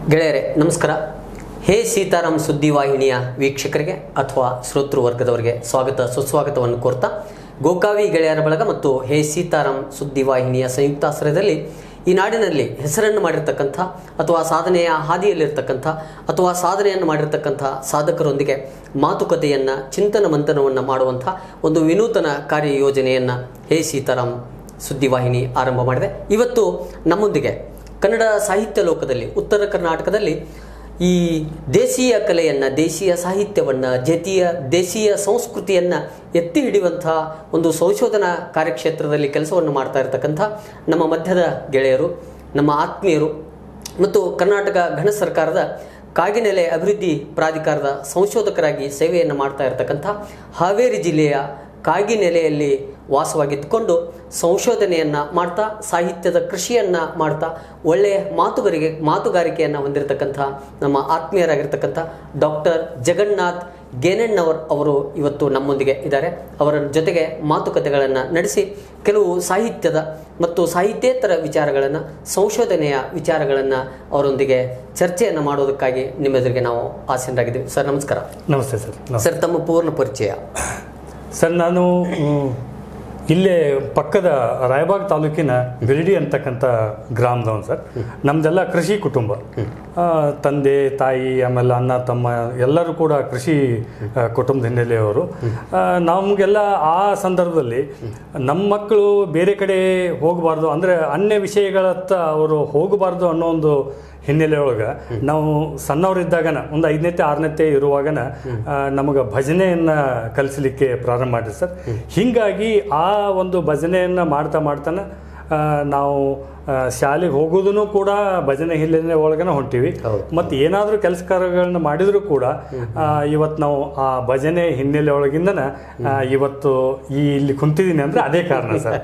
ಗೆಳೆಯರೆ ನಮಸ್ಕಾರ ಹೇ ಸೀತಾರಾಮ್ ಸುದ್ದಿವಾಹಿನಿಯ ವೀಕ್ಷಕರಿಗೆ ಅಥವಾ ಶ್ರೋತೃ ವರ್ಗದವರಿಗೆ ಸ್ವಾಗತ ಸುಸ್ವಾಗತವನ್ನು ಕೋರ್ತಾ ಗೋಕಾವಿ ಗೆಳೆಯರ ಬಳಗ ಮತ್ತು ಹೇ ಸೀತಾರಾಮ್ ಸುದ್ದಿವಾಹಿನಿಯ ಸಂಯುಕ್ತಾಶ್ರಯದಲ್ಲಿ ಈ ನಾಡಿನಲ್ಲಿ ಹೆಸರನ್ನು ಮಾಡಿರ್ತಕ್ಕಂಥ ಅಥವಾ ಸಾಧನೆಯ ಹಾದಿಯಲ್ಲಿರ್ತಕ್ಕಂಥ ಅಥವಾ ಸಾಧನೆಯನ್ನು ಮಾಡಿರ್ತಕ್ಕಂಥ ಸಾಧಕರೊಂದಿಗೆ ಮಾತುಕತೆಯನ್ನು ಚಿಂತನ ಮಂಥನವನ್ನು ಮಾಡುವಂಥ ಒಂದು ವಿನೂತನ ಕಾರ್ಯಯೋಜನೆಯನ್ನು ಹೇ ಸೀತಾರಾಮ್ ಸುದ್ದಿವಾಹಿನಿ ಆರಂಭ ಮಾಡಿದೆ ಇವತ್ತು ನಮ್ಮೊಂದಿಗೆ ಕನ್ನಡ ಸಾಹಿತ್ಯ ಲೋಕದಲ್ಲಿ ಉತ್ತರ ಕರ್ನಾಟಕದಲ್ಲಿ ಈ ದೇಶೀಯ ಕಲೆಯನ್ನು ದೇಶೀಯ ಸಾಹಿತ್ಯವನ್ನು ಜತೀಯ ದೇಶೀಯ ಸಂಸ್ಕೃತಿಯನ್ನು ಎತ್ತಿ ಹಿಡಿಯುವಂತಹ ಒಂದು ಸಂಶೋಧನಾ ಕಾರ್ಯಕ್ಷೇತ್ರದಲ್ಲಿ ಕೆಲಸವನ್ನು ಮಾಡ್ತಾ ಇರತಕ್ಕಂಥ ನಮ್ಮ ಮಧ್ಯದ ಗೆಳೆಯರು ನಮ್ಮ ಆತ್ಮೀಯರು ಮತ್ತು ಕರ್ನಾಟಕ ಘನ ಸರ್ಕಾರದ ಕಾಗಿನೆಲೆ ಅಭಿವೃದ್ಧಿ ಪ್ರಾಧಿಕಾರದ ಸಂಶೋಧಕರಾಗಿ ಸೇವೆಯನ್ನು ಮಾಡ್ತಾ ಇರತಕ್ಕಂಥ ಹಾವೇರಿ ಜಿಲ್ಲೆಯ ಕಾಗಿನೆಲೆಯಲ್ಲಿ ವಾಸವಾಗಿದ್ದುಕೊಂಡು ಸಂಶೋಧನೆಯನ್ನು ಮಾಡ್ತಾ ಸಾಹಿತ್ಯದ ಕೃಷಿಯನ್ನು ಮಾಡ್ತಾ ಒಳ್ಳೆಯ ಮಾತುಗಾರಿಕೆ ಮಾತುಗಾರಿಕೆಯನ್ನು ಹೊಂದಿರತಕ್ಕಂಥ ನಮ್ಮ ಆತ್ಮೀಯರಾಗಿರ್ತಕ್ಕಂಥ ಡಾಕ್ಟರ್ ಜಗನ್ನಾಥ್ ಗೆನೆಣ್ಣವರ್ ಅವರು ಇವತ್ತು ನಮ್ಮೊಂದಿಗೆ ಇದ್ದಾರೆ ಅವರ ಜೊತೆಗೆ ಮಾತುಕತೆಗಳನ್ನು ನಡೆಸಿ ಕೆಲವು ಸಾಹಿತ್ಯದ ಮತ್ತು ಸಾಹಿತ್ಯೇತರ ವಿಚಾರಗಳನ್ನು ಸಂಶೋಧನೆಯ ವಿಚಾರಗಳನ್ನು ಅವರೊಂದಿಗೆ ಚರ್ಚೆಯನ್ನು ಮಾಡೋದಕ್ಕಾಗಿ ನಿಮ್ಮೆದುರಿಗೆ ನಾವು ಆಸೀನರಾಗಿದ್ದೀವಿ ಸರ್ ನಮಸ್ಕಾರ ನಮಸ್ತೆ ಸರ್ ನಮಸ್ತೆ ಸರ್ ತಮ್ಮ ಪೂರ್ಣ ಪರಿಚಯ ಸರ್ ನಾನು ಮ್, ಇಲ್ಲೇ ಪಕ್ಕದ ರಾಯಬಾಗ್ ತಾಲೂಕಿನ ಬಿರಡಿ ಅಂತಕ್ಕಂಥ ಗ್ರಾಮದವನು ಸರ್ ನಮ್ದೆಲ್ಲ ಕೃಷಿ ಕುಟುಂಬ ಆ, ತಂದೆ ತಾಯಿ ಆಮೇಲೆ ಅಣ್ಣ ತಮ್ಮ ಎಲ್ಲರೂ ಕೂಡ ಕೃಷಿ ಆ, ಕುಟುಂಬದ ಹಿನ್ನೆಲೆಯವರು ಆ, ನಮಗೆಲ್ಲ ಆ ಸಂದರ್ಭದಲ್ಲಿ ನಮ್ಮ ಮಕ್ಕಳು ಬೇರೆ ಕಡೆ ಹೋಗಬಾರ್ದು ಅಂದರೆ ಅನ್ಯ ವಿಷಯಗಳತ್ತ ಅವರು ಹೋಗಬಾರ್ದು ಅನ್ನೋ ಒಂದು ಹಿನ್ನೆಲೆ ಒಳಗೆ ನಾವು ಸಣ್ಣವರಿದ್ದಾಗನ ಒಂದು ಐದನೇತೆ ಆರನೇತೆ ಇರುವಾಗನ ನಮಗೆ ಭಜನೆಯನ್ನ ಕಲಿಸಲಿಕ್ಕೆ ಪ್ರಾರಂಭ ಮಾಡಿರಿ ಸರ್ ಹಿಂಗಾಗಿ ಆ ಒಂದು ಭಜನೆಯನ್ನ ಮಾಡ್ತಾ ಮಾಡ್ತಾನೆ ಆ, ನಾವು ಶಾಲೆಗೆ ಹೋಗೋದನ್ನು ಕೂಡ ಭಜನೆ ಹಿನ್ನೆಲೆ ಒಳಗನ ಹೊಂಟಿವಿ ಹೌದು. ಮತ್ತು ಏನಾದರೂ ಕೆಲಸ ಕಾರ್ಯಗಳನ್ನ ಮಾಡಿದರೂ ಕೂಡ ಇವತ್ತು ನಾವು ಆ ಭಜನೆ ಹಿನ್ನೆಲೆ ಒಳಗಿಂದನ ಆ, ಇವತ್ತು ಈ ಇಲ್ಲಿ ಕುಂತಿದ್ದೀನಿ ಅಂದ್ರೆ ಅದೇ ಕಾರಣ ಸರ್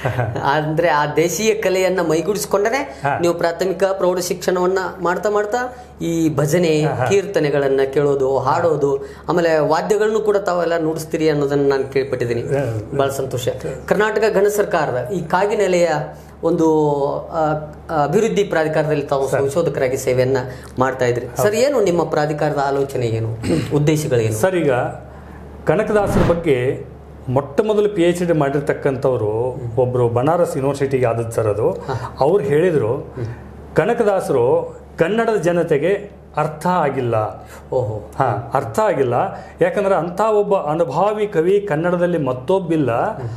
ಅಂದ್ರೆ ಆ ದೇಶೀಯ ಕಲೆಯನ್ನ ಮೈಗೂಡಿಸಿಕೊಂಡರೆ ನೀವು ಪ್ರಾಥಮಿಕ ಪ್ರೌಢ ಶಿಕ್ಷಣವನ್ನ ಮಾಡ್ತಾ ಮಾಡ್ತಾ ಈ ಭಜನೆ ಕೀರ್ತನೆಗಳನ್ನ ಕೇಳೋದು ಹಾಡೋದು ಆಮೇಲೆ ವಾದ್ಯಗಳನ್ನು ಕೂಡ ತಾವೆಲ್ಲ ನುಡಿಸ್ತೀರಿ ಅನ್ನೋದನ್ನ ನಾನು ಕೇಳ್ಪಟ್ಟಿದ್ದೀನಿ ಬಹಳ ಸಂತೋಷ ಕರ್ನಾಟಕ ಘನ ಸರ್ಕಾರದ ಈ ಕಾಗಿನೆಲೆಯ ಒಂದು ಆ, ಅಭಿವೃದ್ಧಿ ಪ್ರಾಧಿಕಾರದಲ್ಲಿ ತಾವು ಸಂಶೋಧಕರಾಗಿ ಸೇವೆಯನ್ನ ಮಾಡ್ತಾ ಇದ್ರಿ ಸರ್ ಏನು ನಿಮ್ಮ ಪ್ರಾಧಿಕಾರದ ಆಲೋಚನೆ ಏನು ಉದ್ದೇಶಗಳೇನು ಸರ್ ಈಗ ಕನಕದಾಸರ ಬಗ್ಗೆ ಮೊಟ್ಟ ಮೊದಲು ಪಿ ಎಚ್ ಡಿ ಮಾಡಿರ್ತಕ್ಕಂಥವ್ರು ಒಬ್ಬರು ಬನಾರಸ್ ಯೂನಿವರ್ಸಿಟಿಗೆ ಆದದ್ದು ಸರ್ ಅದು ಅವ್ರು ಹೇಳಿದರು ಕನಕದಾಸರು ಕನ್ನಡದ ಜನತೆಗೆ ಅರ್ಥ ಆಗಿಲ್ಲ ಓಹೋ ಹಾ ಅರ್ಥ ಆಗಿಲ್ಲ ಯಾಕಂದ್ರೆ ಅಂಥ ಒಬ್ಬ ಅನುಭಾವಿ ಕವಿ ಕನ್ನಡದಲ್ಲಿ ಮತ್ತೊಬ್ಬಿಲ್ಲ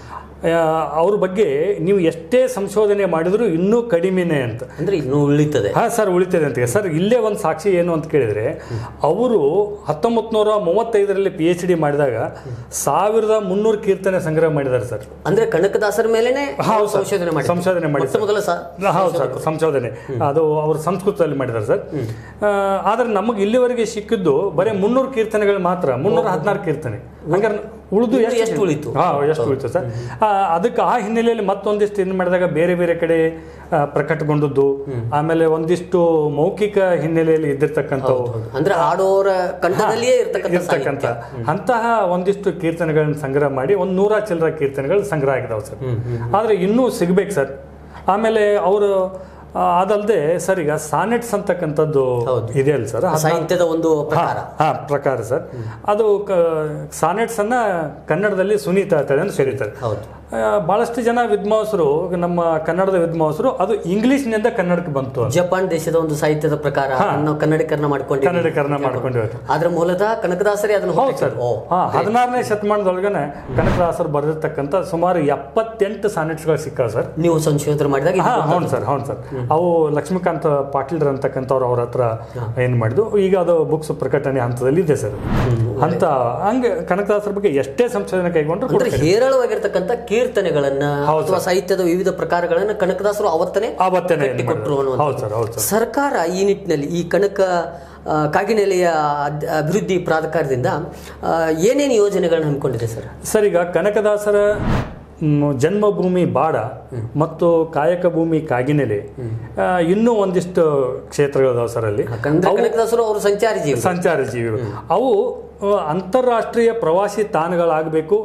ಆ, ಅವ್ರ ಬಗ್ಗೆ ನೀವು ಎಷ್ಟೇ ಸಂಶೋಧನೆ ಮಾಡಿದರೂ ಇನ್ನೂ ಕಡಿಮೆನೇ ಅಂತ ಅಂದ್ರೆ ಇನ್ನೂ ಉಳಿತದೆ ಹಾ ಸರ್ ಉಳಿತದೆ ಅಂತ ಸರ್ ಇಲ್ಲೇ ಒಂದು ಸಾಕ್ಷಿ ಏನು ಅಂತ ಕೇಳಿದ್ರೆ ಅವರು ಹತ್ತೊಂಬತ್ತು ನೂರ ಮೂವತ್ತೈದರಲ್ಲಿ ಪಿ ಎಚ್ ಡಿ ಮಾಡಿದಾಗ ಸಾವಿರದ ಮುನ್ನೂರು ಕೀರ್ತನೆ ಸಂಗ್ರಹ ಮಾಡಿದ್ದಾರೆ ಸರ್ ಅಂದ್ರೆ ಕನಕದಾಸರ ಮೇಲೆನೆ ಹೌದು ಸರ್. ಸಂಶೋಧನೆ ಮಾಡಿ ಸಂಶೋಧನೆ ಮಾಡಿ ಮೊಟ್ಟ ಮೊದಲ ಸ- ಹೌದು ಸರ್ ಸಂಶೋಧನೆ ಅದು ಅವರು ಸಂಸ್ಕೃತದಲ್ಲಿ ಮಾಡಿದ್ದಾರೆ ಸರ್ ಆ, ಆದ್ರೆ ನಮಗೆ ಇಲ್ಲಿವರೆಗೆ ಸಿಕ್ಕಿದ್ದು ಬರೀ ಮುನ್ನೂರು ಕೀರ್ತನೆಗಳು ಮಾತ್ರ ಮುನ್ನೂರ ಹದಿನಾರು ಕೀರ್ತನೆ ಹಂಗಾರೆ ಉಳಿದು ಇನ್ನು ಎಷ್ಟು ಉಳಿತು? ಹಾ ಎಷ್ಟು ಉಳಿತು ಸರ್ ಆ, ಅದಕ್ಕೆ ಆ ಹಿನ್ನೆಲೆಯಲ್ಲಿ ಮತ್ತೊಂದಿಷ್ಟು ಏನು ಮಾಡಿದಾಗ ಬೇರೆ ಬೇರೆ ಕಡೆ ಆ, ಪ್ರಕಟಗೊಂಡದ್ದು ಆಮೇಲೆ ಒಂದಿಷ್ಟು ಮೌಖಿಕ ಹಿನ್ನೆಲೆಯಲ್ಲಿ ಇದ್ದಿರ್ತಕ್ಕಂಥವು ಅಂದ್ರೆ ಆಡೋರ ಕಂಠದಲ್ಲಿಯೇ ಇರ್ತಕ್ಕಂಥ ಇರ್ತಕ್ಕಂಥ ಅಂತಹ ಒಂದಿಷ್ಟು ಕೀರ್ತನೆಗಳನ್ನ ಸಂಗ್ರಹ ಮಾಡಿ ಒಂದು ನೂರ ಚಿಲ್ಲರ ಕೀರ್ತನೆಗಳು ಸಂಗ್ರಹ ಆಗಿದಾವೆ ಸರ್ ಆದ್ರೆ ಇನ್ನೂ ಸಿಗ್ಬೇಕು ಸರ್ ಆಮೇಲೆ ಅವರು ಅದಲ್ಲದೆ ಸರ್ ಈಗ ಸಾನೆಟ್ಸ್ ಅಂತಕ್ಕಂಥದ್ದು ಹೌದು. ಇದೆ ಅಲ್ಲ ಸರ್ ಸಾಹಿತ್ಯದ ಒಂದು ಪ್ರಕಾರ ಹಾ ಪ್ರಕಾರ ಸರ್ ಅದು ಸಾನೆಟ್ಸ್ ಅನ್ನ ಕನ್ನಡದಲ್ಲಿ ಸುನೀತಾ ತಳಿ ಅಂತ ಸೇರಿತಾರೆ ಹೌದು ಆ, ಬಹಳಷ್ಟು ಜನ ವಿದ್ವಾಂಸರು ನಮ್ಮ ಕನ್ನಡದ ವಿದ್ವಾಂಸರು ಅದು ಇಂಗ್ಲಿಷ್ನಿಂದ ಕನ್ನಡಕ್ಕೆ ಬಂತು ಅಂತ. ಜಪಾನ್ ದೇಶದ ಒಂದು ಸಾಹಿತ್ಯದ ಪ್ರಕಾರ ನಾವು ಕನ್ನಡೀಕರಣ ಮಾಡ್ಕೊಂಡಿದ್ದೀವಿ ಕನ್ನಡೀಕರಣ ಮಾಡ್ಕೊಂಡಿದ್ದಾರೆ ಆದ್ರೆ ಮೂಲತಃ ಕನಕದಾಸರೇ ಅದನ್ನು ಹೌದು ಸರ್ ಓ ಹಾ ಹದಿನಾರನೇ ಶತಮಾನದೊಳಗನೆ ಕನಕದಾಸರು ಬರೆದಿರ್ತಕ್ಕಂಥ ಸುಮಾರು ಎಪ್ಪತ್ತೆಂಟು ಸಾನೆಟ್ಸ್ಗಳು ಸಿಕ್ಕಾವ ಸರ್ ನೀವು ಸಂಶೋಧನೆ ಮಾಡಿದಾಗ ಇದು ಹಾ ಹೌದು ಸರ್ ಹೌದು ಸರ್ ಅವು ಲಕ್ಷ್ಮೀಕಾಂತ್ ಪಾಟೀಲ್ರ ಅಂತಕ್ಕಂಥವ್ರು ಅವ್ರ ಹತ್ರ ಏನ್ ಮಾಡಿದ್ದು ಈಗ ಅದು ಬುಕ್ಸ್ ಪ್ರಕಟಣೆ ಹಂತದಲ್ಲಿ ಇದೆ ಸರ್ ಅಂತ ಹಂಗೆ ಕನಕದಾಸರ ಬಗ್ಗೆ ಎಷ್ಟೇ ಸಂಶೋಧನೆ ಕೈಗೊಂಡ್ರು ಕೂಡ ಅಂದ್ರೆ ಹೇರಳವಾಗಿರ್ತಕ್ಕಂಥ ಕೀರ್ತನೆಗಳನ್ನ ಅಥವಾ ಸಾಹಿತ್ಯದ ವಿವಿಧ ಪ್ರಕಾರಗಳನ್ನ ಕನಕದಾಸರು ಅವತ್ತನೇ ಆವತ್ತೇನೆ ಏನ್ ಕಟ್ಟಿಕೊಟ್ರು ಮಾಡಿದ್ರು. ಅನ್ನುವಂಥದ್ದು. ಹೌದು ಸರ್ ಹೌದು ಸರ್ ಸರ್ಕಾರ ಈ ನಿಟ್ಟಿನಲ್ಲಿ ಈ ಕನಕ ಆ, ಕಾಗಿನೆಲೆಯ ಅದ್- ಅಭಿವೃದ್ಧಿ ಪ್ರಾಧಿಕಾರದಿಂದ ಆ, ಏನೇನು ಯೋಜನೆಗಳನ್ನ ಹಮ್ಮಿಕೊಂಡಿದೆ ಸರ್ ಸರ್ ಈಗ ಕನಕದಾಸರ ಮ್, ಜನ್ಮಭೂಮಿ ಬಾಡ ಮತ್ತು ಕಾಯಕ ಭೂಮಿ ಕಾಗಿನೆಲೆ ಆ, ಇನ್ನೂ ಒಂದಿಷ್ಟು ಕ್ಷೇತ್ರಗಳಿದಾವೆ ಸರ್ ಅಲ್ಲಿ ಯಾಕಂದ್ರೆ ಕನಕದಾಸರು ಅವರು ಸಂಚಾರಿ ಜೀವಿ ಸಂಚಾರ ಜೀವಿಗಳು ಅವು ಆ, ಅಂತಾರಾಷ್ಟ್ರೀಯ ಪ್ರವಾಸಿ ತಾಣಗಳಾಗಬೇಕು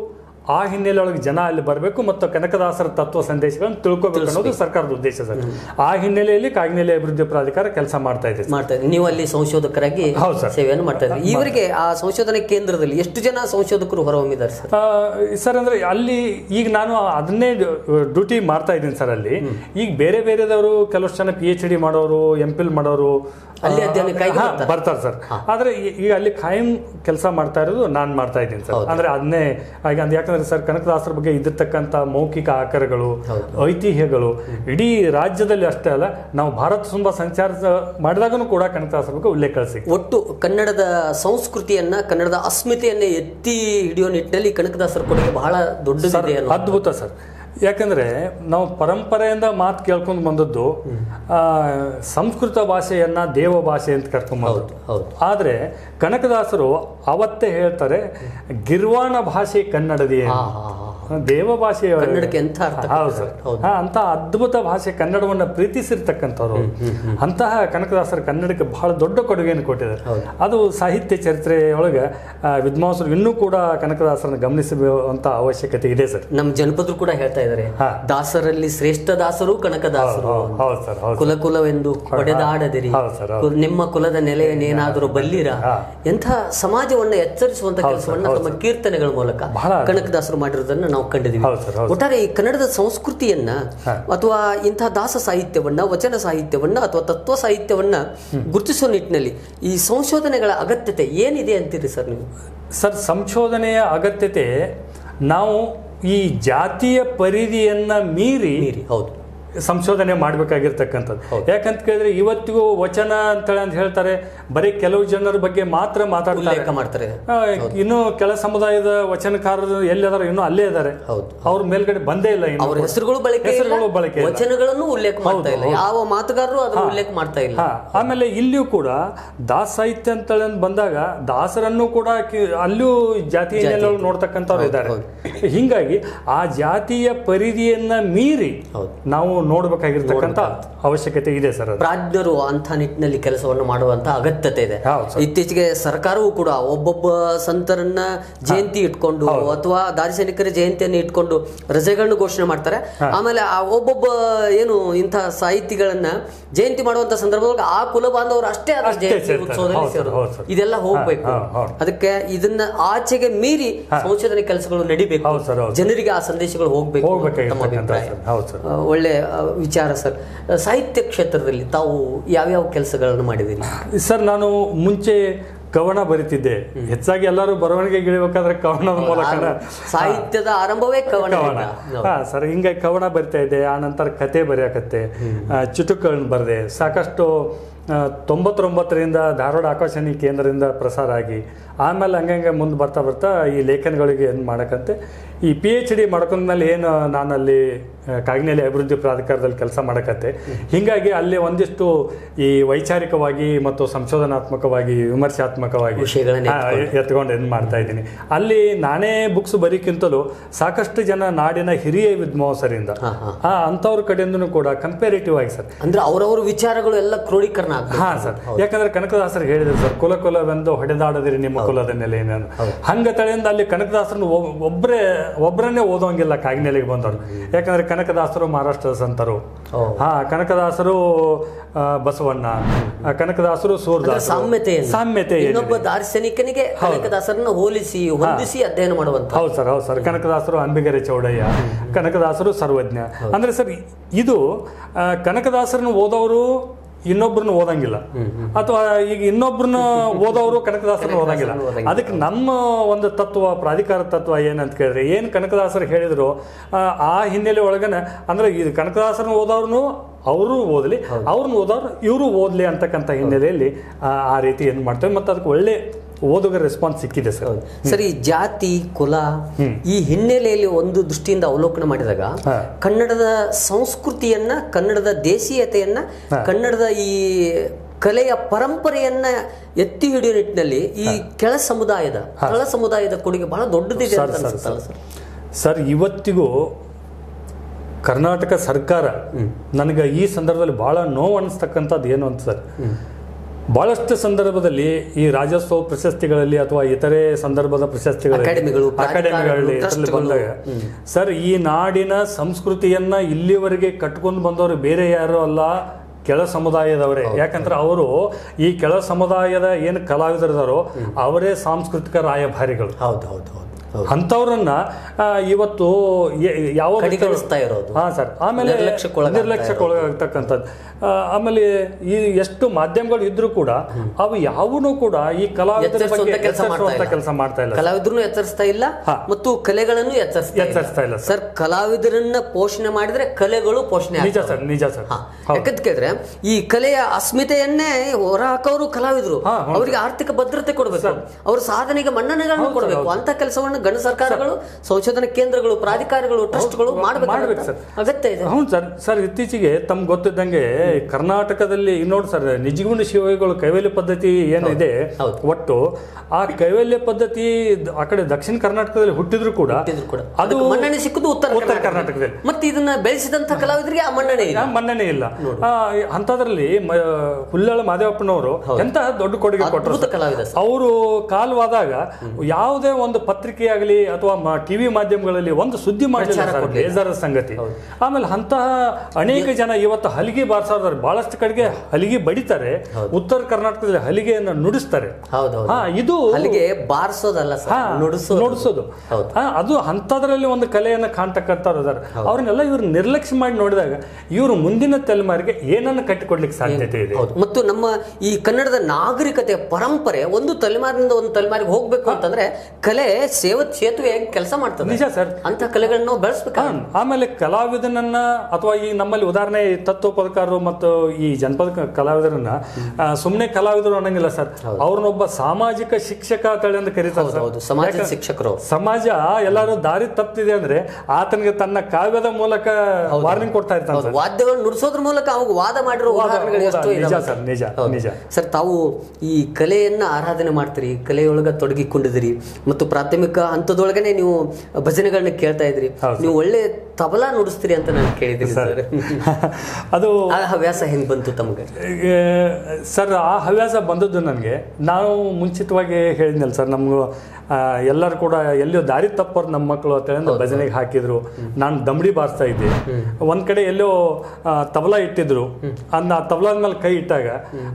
ಆ ಹಿನ್ನೆಲೆ ಒಳಗೆ ಜನ ಅಲ್ಲಿ ಬರಬೇಕು ಮತ್ತು ಕನಕದಾಸರ ತತ್ವ ಸಂದೇಶಗಳನ್ನು ತಿಳ್ಕೊಬೇಕು ಅನ್ನೋದು ಸರ್ಕಾರದ ಉದ್ದೇಶ ಸರ್ ಆ ಹಿನ್ನೆಲೆಯಲ್ಲಿ ಕಾಗಿನೆಲೆ ಅಭಿವೃದ್ಧಿ ಪ್ರಾಧಿಕಾರ ಕೆಲಸ ಮಾಡ್ತಾ ಇದೆ ಸರ್. ಮಾಡ್ತಾ ಇದ್ದೀವಿ ನೀವು ಅಲ್ಲಿ ಸಂಶೋಧಕರಾಗಿ ಹೌದು ಸರ್. ಸೇವೆಯನ್ನು ಮಾಡ್ತಾ ಇದ್ದೀರಿ ಇವರಿಗೆ ಆ ಸಂಶೋಧನಾ ಕೇಂದ್ರದಲ್ಲಿ ಎಷ್ಟು ಜನ ಸಂಶೋಧಕರು ಹೊರಹೊಮ್ಮಿದ್ದಾರೆ ಸರ್ ಆ, ಸರ್ ಅಂದ್ರೆ ಅಲ್ಲಿ ಈಗ ನಾನು ಅದನ್ನೇ ಡ್ಯೂಟಿ ಮಾಡ್ತಾ ಇದ್ದೀನಿ ಸರ್ ಅಲ್ಲಿ ಈಗ ಬೇರೆ ಬೇರೆದವರು ಕೆಲವಷ್ಟು ಜನ ಪಿ ಎಚ್ ಡಿ ಮಾಡೋರು ಎಂ ಪಿಲ್ ಮಾಡೋರು ಅಲ್ಲಿ ಅಧ್ಯಯನಕ್ಕಾಗಿ ಹಾ, ಬರ್ತಾರೆ. ಬರ್ತಾರೆ ಸರ್ ಆದ್ರೆ ಈ- ಈಗ ಅಲ್ಲಿ ಖಾಯಂ ಕೆಲಸ ಮಾಡ್ತಾ ಇರೋದು ನಾನು ಮಾಡ್ತಾ ಇದ್ದೀನಿ ಸರ್ ಅಂದ್ರೆ ಅದನ್ನೇ ಈಗ ಅಂದ್ ಯಾಕಂದ್ರೆ ಸರ್ ಕನಕದಾಸರ ಬಗ್ಗೆ ಇದ್ದಿರ್ತಕ್ಕಂಥ ಮೌಖಿಕ ಆಕಾರಗಳು ಐತಿಹ್ಯಗಳು ಇಡೀ ರಾಜ್ಯದಲ್ಲಿ ಅಷ್ಟೇ ಅಲ್ಲ ನಾವು ಭಾರತ ತುಂಬಾ ಸಂಚಾರ ಮಾಡಿದಾಗನು ಕೂಡ ಕನಕದಾಸರ ಬಗ್ಗೆ ಉಲ್ಲೇಖ ಸಿಗ್ತದೆ ಒಟ್ಟು ಕನ್ನಡದ ಸಂಸ್ಕೃತಿಯನ್ನ ಕನ್ನಡದ ಅಸ್ಮಿತೆಯನ್ನ ಎತ್ತಿ ಹಿಡಿಯೋ ನಿಟ್ಟಿನಲ್ಲಿ ಕನಕದಾಸರ ಕೊಡುಗೆ ಬಹಳ ದೊಡ್ಡದಿದೆ ಅನ್ನೋ ಅದ್ಭುತ ಸರ್ ಯಾಕಂದ್ರೆ ನಾವು ಪರಂಪರೆಯಿಂದ ಮಾತು ಕೇಳ್ಕೊಂಡು ಬಂದದ್ದು ಆ, ಸಂಸ್ಕೃತ ಭಾಷೆಯನ್ನ ದೇವ ಭಾಷೆ ಅಂತ ಕರ್ಕೊಂಡ್ ಬಂದದ್ದು ಹೌದು ಆದ್ರೆ ಕನಕದಾಸರು ಅವತ್ತೇ ಹೇಳ್ತಾರೆ ಗಿರ್ವಾಣ ಭಾಷೆ ಕನ್ನಡದೇ ಹಾ ಹಾ ಹಾ ದೇವ ಭಾಷೆ ಕನ್ನಡಕ್ಕೆ ಎಂಥ ಅರ್ಥ ಹೌದು ಸರ್ ಹಾ, ಅಂತ ಅದ್ಭುತ ಭಾಷೆ ಕನ್ನಡವನ್ನ ಪ್ರೀತಿಸಿರ್ತಕ್ಕಂಥವ್ರು ಅಂತಹ ಕನಕದಾಸರ ಕನ್ನಡಕ್ಕೆ ಬಹಳ ದೊಡ್ಡ ಕೊಡುಗೆಯನ್ನು ಕೊಟ್ಟಿದ್ದಾರೆ ಅದು ಸಾಹಿತ್ಯ ಚರಿತ್ರೆಯೊಳಗೆ ಆ, ವಿದ್ವಾಂಸರು ಇನ್ನೂ ಕೂಡ ಕನಕದಾಸರನ್ನ ಗಮನಿಸುವಂತ ಅವಶ್ಯಕತೆ ಇದೆ ಸರ್ ನಮ್ಮ ಜನಪದರು ಕೂಡ ಹೇಳ್ತಾ ಇದ್ದಾರೆ ಹಾ. ದಾಸರಲ್ಲಿ ಶ್ರೇಷ್ಠ ದಾಸರು ಕನಕದಾಸರು ಹೌದು ಹೌದು ಸರ್ ಹೌದು ಕುಲ ಕುಲವೆಂದು ಹೊಡೆದಾಡದಿರಿ ಹೌದು ಸರ್, ಹೌದು. ಕು- ನಿಮ್ಮ ಕುಲದ ನೆಲೆಯನ್ನೇನಾದರೂ ಬಲ್ಲಿರ ಹಾ. ಎಂಥ ಸಮಾಜವನ್ನ ಎಚ್ಚರಿಸುವಂತ ಕೆಲಸವನ್ನ ತಮ್ಮ ಕೀರ್ತನೆಗಳ ಮೂಲಕ ಬಹಳ ಕನಕದಾಸರು ಮಾಡಿರೋದನ್ನ ನಾವು ಕಂಡಿದ್ದೀವಿ ಹೌದು ಸರ್, ಹೌದು. ಒಟ್ಟಾರೆ ಈ ಕನ್ನಡದ ಸಂಸ್ಕೃತಿಯನ್ನ ಅಥವಾ ಇಂತಹ ದಾಸ ಸಾಹಿತ್ಯವನ್ನ ವಚನ ಸಾಹಿತ್ಯವನ್ನ ಅಥವಾ ತತ್ವ ಸಾಹಿತ್ಯವನ್ನ ಗುರುತಿಸುವ ನಿಟ್ಟಿನಲ್ಲಿ ಈ ಸಂಶೋಧನೆಗಳ ಅಗತ್ಯತೆ ಏನಿದೆ ಅಂತೀರಿ ಸರ್ ನೀವು ಸರ್ ಸಂಶೋಧನೆಯ ಅಗತ್ಯತೆ ನಾವು ಈ ಜಾತಿಯ ಪರಿಧಿಯನ್ನ ಮೀರಿ ಮೀರಿ ಹೌದು ಸಂಶೋಧನೆ ಮಾಡಬೇಕಾಗಿರ್ತಕ್ಕಂಥದ್ದು ಯಾಕಂತ ಕೇಳಿದ್ರೆ ಇವತ್ತಿಗೂ ವಚನ ಅಂತೇಳಿ ಅಂತ ಹೇಳ್ತಾರೆ ಬರೀ ಕೆಲವು ಜನರ ಬಗ್ಗೆ ಮಾತ್ರ ಮಾತಾಡ್ತಾರೆ ಉಲ್ಲೇಖ ಮಾಡ್ತಾರೆ ಆ, ಇನ್ನು ಕೆಲ ಸಮುದಾಯದ ವಚನಕಾರರು ಎಲ್ಲಿದಾರ ಇನ್ನೂ ಅಲ್ಲೇ ಇದ್ದಾರೆ ಹೌದು ಅವ್ರ ಮೇಲ್ಗಡೆ ಬಂದೇ ಇಲ್ಲ ಇನ್ನು ಅವರ ಹೆಸರುಗಳು ಬಳಕೆ ಇಲ್ಲ, ಹೆಸರುಗಳು ಬಳಕೆ ಇಲ್ಲ. ವಚನಗಳನ್ನು ಉಲ್ಲೇಖ ಮಾಡ್ತಾ ಇಲ್ಲ ಯಾವ ಮಾತುಗಾರರು ಅದನ್ನು ಉಲ್ಲೇಖ ಮಾಡ್ತಾ ಇಲ್ಲ ಹಾ ಆಮೇಲೆ ಇಲ್ಲಿಯೂ ಕೂಡ ದಾಸ ಸಾಹಿತ್ಯ ಅಂತೇಳಿ ಅಂದ್ ಬಂದಾಗ ದಾಸರನ್ನು ಕೂಡ ಕಿ- ಅಲ್ಲೂ ಜಾತಿ ಹಿನ್ನೆಲೆಯೊಳಗೆ ನೋಡ್ತಕ್ಕಂಥವ್ರು ಇದ್ದಾರೆ ಹಿಂಗಾಗಿ ಆ ಜಾತಿಯ ಪರಿಧಿಯನ್ನ ಮೀರಿ ಹೌದು. ನಾವು ನೋಡ್ಬೇಕಾಗಿರ್ತಕ್ಕಂಥ ಅವಶ್ಯಕತೆ ಇದೆ ಸರ್ ಅದು ಪ್ರಾಜ್ಞರು ಅಂತ ನಿಟ್ಟಿನಲ್ಲಿ ಕೆಲಸವನ್ನು ಮಾಡುವಂತ ಅಗತ್ಯತೆ ಇದೆ ಹೌದು ಸರ್. ಇತ್ತೀಚೆಗೆ ಸರ್ಕಾರವೂ ಕೂಡ ಒಬ್ಬೊಬ್ಬ ಸಂತರನ್ನ ಜಯಂತಿ ಇಟ್ಕೊಂಡು ಅಥವಾ ದಾರ್ಶನಿಕರ ಜಯಂತಿಯನ್ನು ಇಟ್ಕೊಂಡು ರಜೆಗಳನ್ನು ಘೋಷಣೆ ಮಾಡ್ತಾರೆ ಆಮೇಲೆ ಆ ಒಬ್ಬೊಬ್ಬ ಏನು ಇಂಥ ಸಾಹಿತಿಗಳನ್ನ ಜಯಂತಿ ಮಾಡುವಂತ ಸಂದರ್ಭದಾಗ ಆ ಕುಲ ಬಾಂಧವರು ಅಷ್ಟೇ ಅದರ ಅಷ್ಟೇ ಜಯಂತಿ ಸೇರ್ತಾರೆ. ಉತ್ಸವದಲ್ಲಿ ಹೌದು ಸರ್, ಸೇರೋದು ಹೌದು ಸರ್. ಇದೆಲ್ಲ ಹೋಗ್ಬೇಕು ಹಾ, ಹೌದು. ಅದಕ್ಕೆ ಇದನ್ನ ಆಚೆಗೆ ಮೀರಿ ಸಂಶೋಧನೆ ಕೆಲಸಗಳು ನಡಿಬೇಕು ಹೌದು ಸರ್, ಹೌದು. ಜನರಿಗೆ ಆ ಸಂದೇಶಗಳು ಹೋಗ್ಬೇಕು ಅಂತ ತಮ್ಮ ಹೋಗ್ಬೇಕಾಗಿರ್ತಕ್ಕಂಥ ಅಭಿಪ್ರಾಯ ಸರ್ ಹೌದು ಸರ್ ಆ, ಒಳ್ಳೆ ಆ, ವಿಚಾರ ಸರ್ ಆ, ಸಾಹಿತ್ಯ ಕ್ಷೇತ್ರದಲ್ಲಿ ತಾವು ಯಾವ್ಯಾವ ಕೆಲಸಗಳನ್ನು ಮಾಡಿದಿರಿ ಸರ್ ನಾನು ಮುಂಚೆ ಕವನ ಬರಿತಿದ್ದೆ ಹೆಚ್ಚಾಗಿ ಎಲ್ಲರೂ ಬರವಣಿಗೆ ಗಿಳಿಬೇಕಾದ್ರೆ ಕವನದ ಮೂಲಕ ಸಾಹಿತ್ಯದ ಆರಂಭವೇ ಕವನ ಕವನ ಹಾ ಸರ್ ಹಿಂಗೆ ಕವನ ಬರಿತಾ ಇದ್ದೆ ಆ ನಂತರ ಕತೆ ಬರೆಯಕತ್ತೆ ಆ, ಚುಟುಕುಗಳನ್ನ ಬರೆದೆ ಸಾಕಷ್ಟು ಆ, ತೊಂಬತ್ತೊಂಬತ್ತರಿಂದ ಧಾರವಾಡ ಆಕಾಶವಾಣಿ ಕೇಂದ್ರದಿಂದ ಪ್ರಸಾರ ಆಗಿ ಆಮೇಲೆ ಹಂಗಂಗೆ ಮುಂದೆ ಬರ್ತಾ ಬರ್ತಾ ಈ ಲೇಖನಗಳಿಗೆ ಏನು ಮಾಡಕಂತೆ ಈ ಪಿ ಎಚ್ ಡಿ ಮಾಡ್ಕೊಂಡ್ಮೇಲೆ ಏನು ನಾನಲ್ಲಿ ಆ, ಕಾಗಿನೆಲೆ ಅಭಿವೃದ್ಧಿ ಪ್ರಾಧಿಕಾರದಲ್ಲಿ ಕೆಲಸ ಮಾಡಕತ್ತೆ ಹಿಂಗಾಗಿ ಅಲ್ಲಿ ಒಂದಿಷ್ಟು ಈ ವೈಚಾರಿಕವಾಗಿ ಮತ್ತು ಸಂಶೋಧನಾತ್ಮಕವಾಗಿ ವಿಮರ್ಶಾತ್ಮಕವಾಗಿ ವಿಷಯಗಳನ್ನ ಹಾ, ಎತ್ಕೊಂಡು ಏನು ಮಾಡ್ತಾ ಇದ್ದೀನಿ ಅಲ್ಲಿ ನಾನೇ ಬುಕ್ಸ್ ಬರೀಕ್ಕಿಂತಲೂ ಸಾಕಷ್ಟು ಜನ ನಾಡಿನ ಹಿರಿಯ ವಿದ್ವಾಂಸರಿಂದ ಹಾ, ಹಾ. ಹಾ ಅಂಥವ್ರ ಕಡೆಯಿಂದನೂ ಕೂಡ ಕಂಪೇರಿಟಿವ್ ಆಗಿ ಸರ್ ಅಂದ್ರೆ ಅವರವರ ವಿಚಾರಗಳು ಎಲ್ಲ ಕ್ರೋಢೀಕರಣ ಆಗ್ಬೇಕು ಹಾ ಸರ್ ಯಾಕಂದ್ರೆ ಕನಕದಾಸರು ಹೇಳಿದ್ರು ಸರ್ ಕುಲ ಕುಲವೆಂದು ಹೊಡೆದಾಡದಿರಿ ನಿಮ್ಮ ಕುಲದ ನೆಲೆ ಏನೇನು ಹಂಗ ತಳೆಯಿಂದ ಅಲ್ಲಿ ಕನಕದಾಸರನ್ನು ಒಬ್- ಒಬ್ರೇ ಒಬ್ರನ್ನೇ ಓದೋಂಗಿಲ್ಲ ಕಾಗಿನೆಲೆಗೆ ಬಂದವರು ಯಾಕಂದ್ರೆ ಕನಕದಾಸರು ಮಹಾರಾಷ್ಟ್ರದ ಸಂತರು ಓ. ಹಾ ಕನಕದಾಸರು ಆ, ಬಸವಣ್ಣ ಆ, ಕನಕದಾಸರು ಅಂದ್ರೆ ಸೂರ್ದಾಸರು ಸಾಮ್ಯತೆಯನ್ನು ಸಾಮ್ಯತೆ ಏನಿದೆ? ಇನ್ನೊಬ್ಬ ದಾರ್ಶನಿಕನಿಗೆ ಕನಕದಾಸರನ್ನ ಹೋಲಿಸಿ ಹೊಂದಿಸಿ ಅಧ್ಯಯನ ಮಾಡುವಂತ ಹೌದು ಸರ್ ಹೌದು ಸರ್ ಕನಕದಾಸರು ಅಂಬಿಗರೆ ಚೌಡಯ್ಯ ಕನಕದಾಸರು ಸರ್ವಜ್ಞ ಅಂದ್ರೆ ಸರ್ ಇದು ಆ, ಕನಕದಾಸರನ್ನು ಓದೋರು ಇನ್ನೊಬ್ರನ್ನ ಓದಂಗಿಲ್ಲ ಅಥವಾ ಈಗ ಇನ್ನೊಬ್ರನ್ನ ಓದೋರು ಕನಕದಾಸರನ್ನ ಓದಂಗಿಲ್ಲ ಅದಕ್ಕೆ ನಮ್ಮ ಒಂದು ತತ್ವ ಪ್ರಾಧಿಕಾರ ತತ್ವ ಏನಂತ ಕೇಳಿದ್ರೆ ಏನು ಕನಕದಾಸರು ಹೇಳಿದ್ರು ಆ, ಆ ಹಿನ್ನೆಲೆ ಒಳಗನ ಅಂದ್ರೆ ಇದು ಕನಕದಾಸರನ್ನ ಓದೋರ್ನು ಅವರು ಓದಲಿ ಅವ್ರನ್ನ ಓದೋರು ಇವರು ಓದಲಿ ಅಂತಕ್ಕಂಥ ಹಿನ್ನೆಲೆಯಲ್ಲಿ ಆ, ಆ ರೀತಿ ಏನು ಮಾಡ್ತೇವೆ ಮತ್ತು ಅದಕ್ಕೆ ಒಳ್ಳೆ ಓದುಗರ ರೆಸ್ಪಾನ್ಸ್ ಸಿಕ್ಕಿದೆ ಸರ್ ಸರಿ ಜಾತಿ ಕುಲ ಈ ಹಿನ್ನೆಲೆಯಲ್ಲಿ ಒಂದು ದೃಷ್ಟಿಯಿಂದ ಅವಲೋಕನ ಮಾಡಿದಾಗ ಹಾ. ಕನ್ನಡದ ಸಂಸ್ಕೃತಿಯನ್ನ ಕನ್ನಡದ ದೇಶೀಯತೆಯನ್ನ ಕನ್ನಡದ ಈ ಕಲೆಯ ಪರಂಪರೆಯನ್ನ ಎತ್ತಿ ಹಿಡಿಯೋ ನಿಟ್ಟಿನಲ್ಲಿ ಈ ಕೆಳ ಸಮುದಾಯದ ಕೆಳ ಸಮುದಾಯದ ಕೊಡುಗೆ ಬಹಳ ದೊಡ್ಡದಿದೆ ಅಂತ ಸರ್, ಸರ್, ಅನ್ಸುತ್ತಲ್ಲ ಸರ್ ಸರ್ ಇವತ್ತಿಗೂ ಕರ್ನಾಟಕ ಸರ್ಕಾರ ನನಗೆ ಈ ಸಂದರ್ಭದಲ್ಲಿ ಬಹಳ ನೋವು ಅನಿಸ್ತಕ್ಕಂಥದ್ದು ಏನು ಅಂತ ಸರ್ ಬಹಳಷ್ಟು ಸಂದರ್ಭದಲ್ಲಿ ಈ ರಾಜ್ಯೋತ್ಸವ ಪ್ರಶಸ್ತಿಗಳಲ್ಲಿ ಅಥವಾ ಇತರೆ ಸಂದರ್ಭದ ಪ್ರಶಸ್ತಿಗಳಲ್ಲಿ ಅಕಾಡೆಮಿಗಳು, ಅಕಾಡೆಮಿಗಳಲ್ಲಿ ಪ್ರಾಧಿಕಾರಗಳು, ಇದರಲ್ಲಿ ಬಂದಾಗ ಸರ್ ಈ ನಾಡಿನ ಸಂಸ್ಕೃತಿಯನ್ನ ಇಲ್ಲಿವರೆಗೆ ಕಟ್ಕೊಂಡು ಬಂದವರು ಬೇರೆ ಯಾರು ಅಲ್ಲ ಕೆಳ ಸಮುದಾಯದವರೇ ಯಾಕಂದ್ರೆ ಅವರು ಈ ಕೆಳ ಸಮುದಾಯದ ಏನು ಕಲಾವಿದರಿದಾರೋ ಅವರೇ ಸಾಂಸ್ಕೃತಿಕ ರಾಯಭಾರಿಗಳು ಹೌದು ಹೌದು ಹೌದು ಹೌದು ಅಂಥವ್ರನ್ನ ಆ, ಇವತ್ತು ಯ- ಯಾವ ಕಡೆಗಣಿಸ್ತಾ ಇರೋದು ಹಾ ಸರ್ ಆಮೇಲೆ ನಿರ್ಲಕ್ಷ್ಯಕ್ಕೊಳಗಾಗ್ತಾ ನಿರ್ಲಕ್ಷ್ಯಕ್ಕೊಳಗಾಗ್ತಕ್ಕಂಥದ್ದು ಆ, ಆಮೇಲೆ ಈ ಎಷ್ಟು ಮಾಧ್ಯಮಗಳು ಇದ್ರೂ ಕೂಡ ಅವು ಯಾವನು ಕೂಡ ಈ ಕಲಾವಿದರ ಎಚ್ಚರಿಸುವಂತ ಬಗ್ಗೆ ಕೆಲಸ ಮಾಡ್ತಾ ಎಚ್ಚರಿಸುವಂತ ಇಲ್ಲ. ಕೆಲಸ ಮಾಡ್ತಾ ಇಲ್ಲ ಕಲಾವಿದ್ರನ್ನು ಎಚ್ಚರಿಸ್ತಾ ಇಲ್ಲ ಹಾ. ಮತ್ತು ಕಲೆಗಳನ್ನು ಎಚ್ಚರಿಸ್ತಾ ಇಲ್ಲ. ಎಚ್ಚರಿಸ್ತಾ ಇಲ್ಲ ಸರ್ ಕಲಾವಿದರನ್ನ ಪೋಷಣೆ ಮಾಡಿದ್ರೆ ಕಲೆಗಳು ಪೋಷಣೆ ನಿಜ ಆಗ್ತವೆ. ಸರ್ ನಿಜ ಸರ್ ಹಾ. ಯಾಕಂತ ಕೇಳಿದ್ರೆ ಈ ಕಲೆಯ ಅಸ್ಮಿತೆಯನ್ನೇ ಹೊರ ಹಾಕೋರು ಕಲಾವಿದರು ಹಾ, ಹೌದು. ಅವರಿಗೆ ಆರ್ಥಿಕ ಭದ್ರತೆ ಕೊಡಬೇಕು ಅವ್ರ ಸಾಧನೆಗೆ ಮನ್ನಣೆಗಳನ್ನು ಕೊಡಬೇಕು ಅಂತ ಕೆಲಸವನ್ನು ಗಣ ಸರ್ಕಾರಗಳು ಸಂಶೋಧನಾ ಕೇಂದ್ರಗಳು ಪ್ರಾಧಿಕಾರಗಳು ಟ್ರಸ್ಟ್ಗಳು ಮಾಡ್ಬೇಕು ಮಾಡಬೇಕು ಸರ್. ಅಗತ್ಯ ಇದೆ ಹೌದು ಸರ್ ಸರ್ ಇತ್ತೀಚೆಗೆ ತಮ್ಗೆ ಗೊತ್ತಿದ್ದಂಗೆ ಕರ್ನಾಟಕದಲ್ಲಿ ನೋಡಿ ಸರ್ ನಿಜಗುಣ ಶಿವಗಳು ಕೈವಲ್ಯ ಪದ್ಧತಿ ಏನಿದೆ ಹೌದು. ಒಟ್ಟು ಆ ಕೈವಲ್ಯ ಪದ್ಧತಿ ದ- ಆ ಕಡೆ ದಕ್ಷಿಣ ಕರ್ನಾಟಕದಲ್ಲಿ ಹುಟ್ಟಿದ್ರು ಕೂಡ ಇದ್ರು ಕೂಡ ಅದು ಅದಕ್ಕೆ ಮನ್ನಣೆ ಸಿಕ್ಕುದು ಉತ್ತರ ಉತ್ತರ ಕರ್ನಾಟಕದಲ್ಲಿ. ಕರ್ನಾಟಕದಲ್ಲಿ ಮತ್ತೆ ಇದನ್ನ ಬೆಳೆಸಿದಂತ ಕಲಾವಿದರಿಗೆ ಆ ಮನ್ನಣೆ ಇಲ್ಲ ಆ ಮನ್ನಣೆ ಇಲ್ಲ ಆ, ಅಂಥದ್ರಲ್ಲಿ ಮ- ಹುಲ್ಲಳ ಮಾದೇವಪ್ಪನವರು ಎಂತಹ ದೊಡ್ಡ ಕೊಡುಗೆ ಕೊಟ್ಟರು ಅದ್ಭುತ ಕಲಾವಿದ ಸರ್. ಅವರು ಕಾಲವಾದಾಗ ಯಾವುದೇ ಒಂದು ಪತ್ರಿಕೆ ಆಗಲಿ ಅಥವಾ ಟಿವಿ ಮಾಧ್ಯಮಗಳಲ್ಲಿ ಒಂದು ಸುದ್ದಿ ಮಾಡಲಿಲ್ಲ ಸರ್ ಬೇಜಾರದ ಸಂಗತಿ ಆಮೇಲೆ ಅಂತಹ ಅನೇಕ ಜನ ಇವತ್ತು ಹಲಿಗೆ ಬಾರಿಸೋದಾರೆ ಬಹಳಷ್ಟು ಕಡೆಗೆ ಹಲಿಗೆ ಬಡಿತಾರೆ ಉತ್ತರ ಕರ್ನಾಟಕದಲ್ಲಿ ಹಲಿಗೆಯನ್ನು ನುಡಿಸ್ತಾರೆ ಹೌದು ಹೌದು ಹಾ ಇದು ಅಲ್ಲಿಗೆ ಬಾರಿಸೋದಲ್ಲ ಸರ್ ಹಾ, ನುಡಿಸೋದು ನುಡಿಸೋದು ಹೌದು. ಹಾ, ಅದು ಅಂಥದ್ರಲ್ಲಿ ಒಂದು ಕಲೆಯನ್ನು ಕಾಣ್ತಕ್ಕಂಥವ್ರು ಅದಾರ ಅವ್ರನ್ನೆಲ್ಲ ಇವ್ರು ನಿರ್ಲಕ್ಷ್ಯ ಮಾಡಿ ನೋಡಿದಾಗ ಇವರು ಮುಂದಿನ ತಲೆಮಾರಿಗೆ ಏನನ್ನು ಕಟ್ಟಿಕೊಡ್ಲಿಕ್ಕೆ ಸಾಧ್ಯತೆ ಇದೆ ಹೌದು ಮತ್ತು ನಮ್ಮ ಈ ಕನ್ನಡದ ನಾಗರಿಕತೆಯ ಪರಂಪರೆ ಒಂದು ತಲೆಮಾರಿನಿಂದ ಒಂದು ತಲೆಮಾರಿಗೆ ಹೋಗ್ಬೇಕು ಅಂತಂದ್ರೆ ಕಲೆ ಸೇವ ಸೇತುವೆ ಕೆಲಸ ಮಾಡ್ತದೆ ನಿಜ ಸರ್ ಅಂತ ಕಲೆಗಳನ್ನ ನಾವು ಬೆಳೆಸ್ಬೇಕು ಹಾ, ಆಮೇಲೆ ಕಲಾವಿದನನ್ನ ಅಥವಾ ಈ ನಮ್ಮಲ್ಲಿ ಉದಾಹರಣೆ ಈ ತತ್ವ ಪದಕಾರರು ಮತ್ತು ಈ ಜನಪದ ಕ- ಕಲಾವಿದರನ್ನ ಸುಮ್ಮನೆ ಕಲಾವಿದರು ಅನ್ನಂಗಿಲ್ಲ ಸರ್ ಅವ್ರನ್ನೊಬ್ಬ ಸಾಮಾಜಿಕ ಶಿಕ್ಷಕ ಅಂತೇಳಿ ಅಂತ ಕರೀತಾರೆ ಸರ್ ಹೌದು ಸಮಾಜದ ಶಿಕ್ಷಕರು ಸಮಾಜ ಎಲ್ಲರೂ ದಾರಿ ತಪ್ಪಿದೆ ಅಂದ್ರೆ ಆತನಿಗೆ ತನ್ನ ಕಾವ್ಯದ ಮೂಲಕ ವಾರ್ನಿಂಗ್ ಕೊಡ್ತಾ ಇರ್ತಾನೆ ಹೌದು ವಾದ್ಯಗಳು ನುಡಿಸೋದ್ರ ಮೂಲಕ ಅವಾಗ ವಾದ ಮಾಡಿರೋ ಉದಾಹರಣೆಗಳು ಎಷ್ಟೋ ನಿಜ ಇದಾವೆ ಸರ್ ನಿಜ ಹೌದು. ನಿಜ ಸರ್ ತಾವು ಈ ಕಲೆಯನ್ನ ಆರಾಧನೆ ಮಾಡ್ತೀರಿ ಕಲೆಯೊಳಗ ತೊಡಗಿಕೊಂಡಿದ್ದೀರಿ ಮತ್ತು ಪ್ರಾಥಮಿಕ ಹಂತದೊಳಗನೆ ನೀವು ಭಜನೆಗಳನ್ನ ಕೇಳ್ತಾ ಇದ್ರಿ ನೀವು ಒಳ್ಳೆ ತಬಲಾ ನುಡಿಸ್ತೀರಿ ಅಂತ ನಾನು ಕೇಳಿದ್ದೀನಿ ಸರ್ ಅದು ಆ ಹವ್ಯಾಸ ಹೆಂಗ್ ಬಂತು ತಮಗೆ ಏ, ಸರ್ ಆ ಹವ್ಯಾಸ ಬಂದದ್ದು ನನಗೆ ನಾವು ಮುಂಚಿತವಾಗಿ ಹೇಳಿದ್ನಲ್ಲ ಸರ್ ನಮ್ಗೆ ಆ, ಎಲ್ಲರೂ ಕೂಡ ಎಲ್ಲಿಯೋ ದಾರಿ ತಪ್ಪೋರು ನಮ್ಮ ಮಕ್ಕಳು ಅಂತ ಹೇಳಿ ಭಜನೆಗೆ ಹಾಕಿದ್ರು ನಾನು ದಮಡಿ ಬಾರಿಸ್ತಾ ಇದ್ದೆ ಒಂದ್ ಕಡೆ ಎಲ್ಲೋ ಆ, ತಬಲಾ ಇಟ್ಟಿದ್ರು ಅನ್ನ ತಬಲಾದ ಮೇಲೆ ಕೈ ಇಟ್ಟಾಗ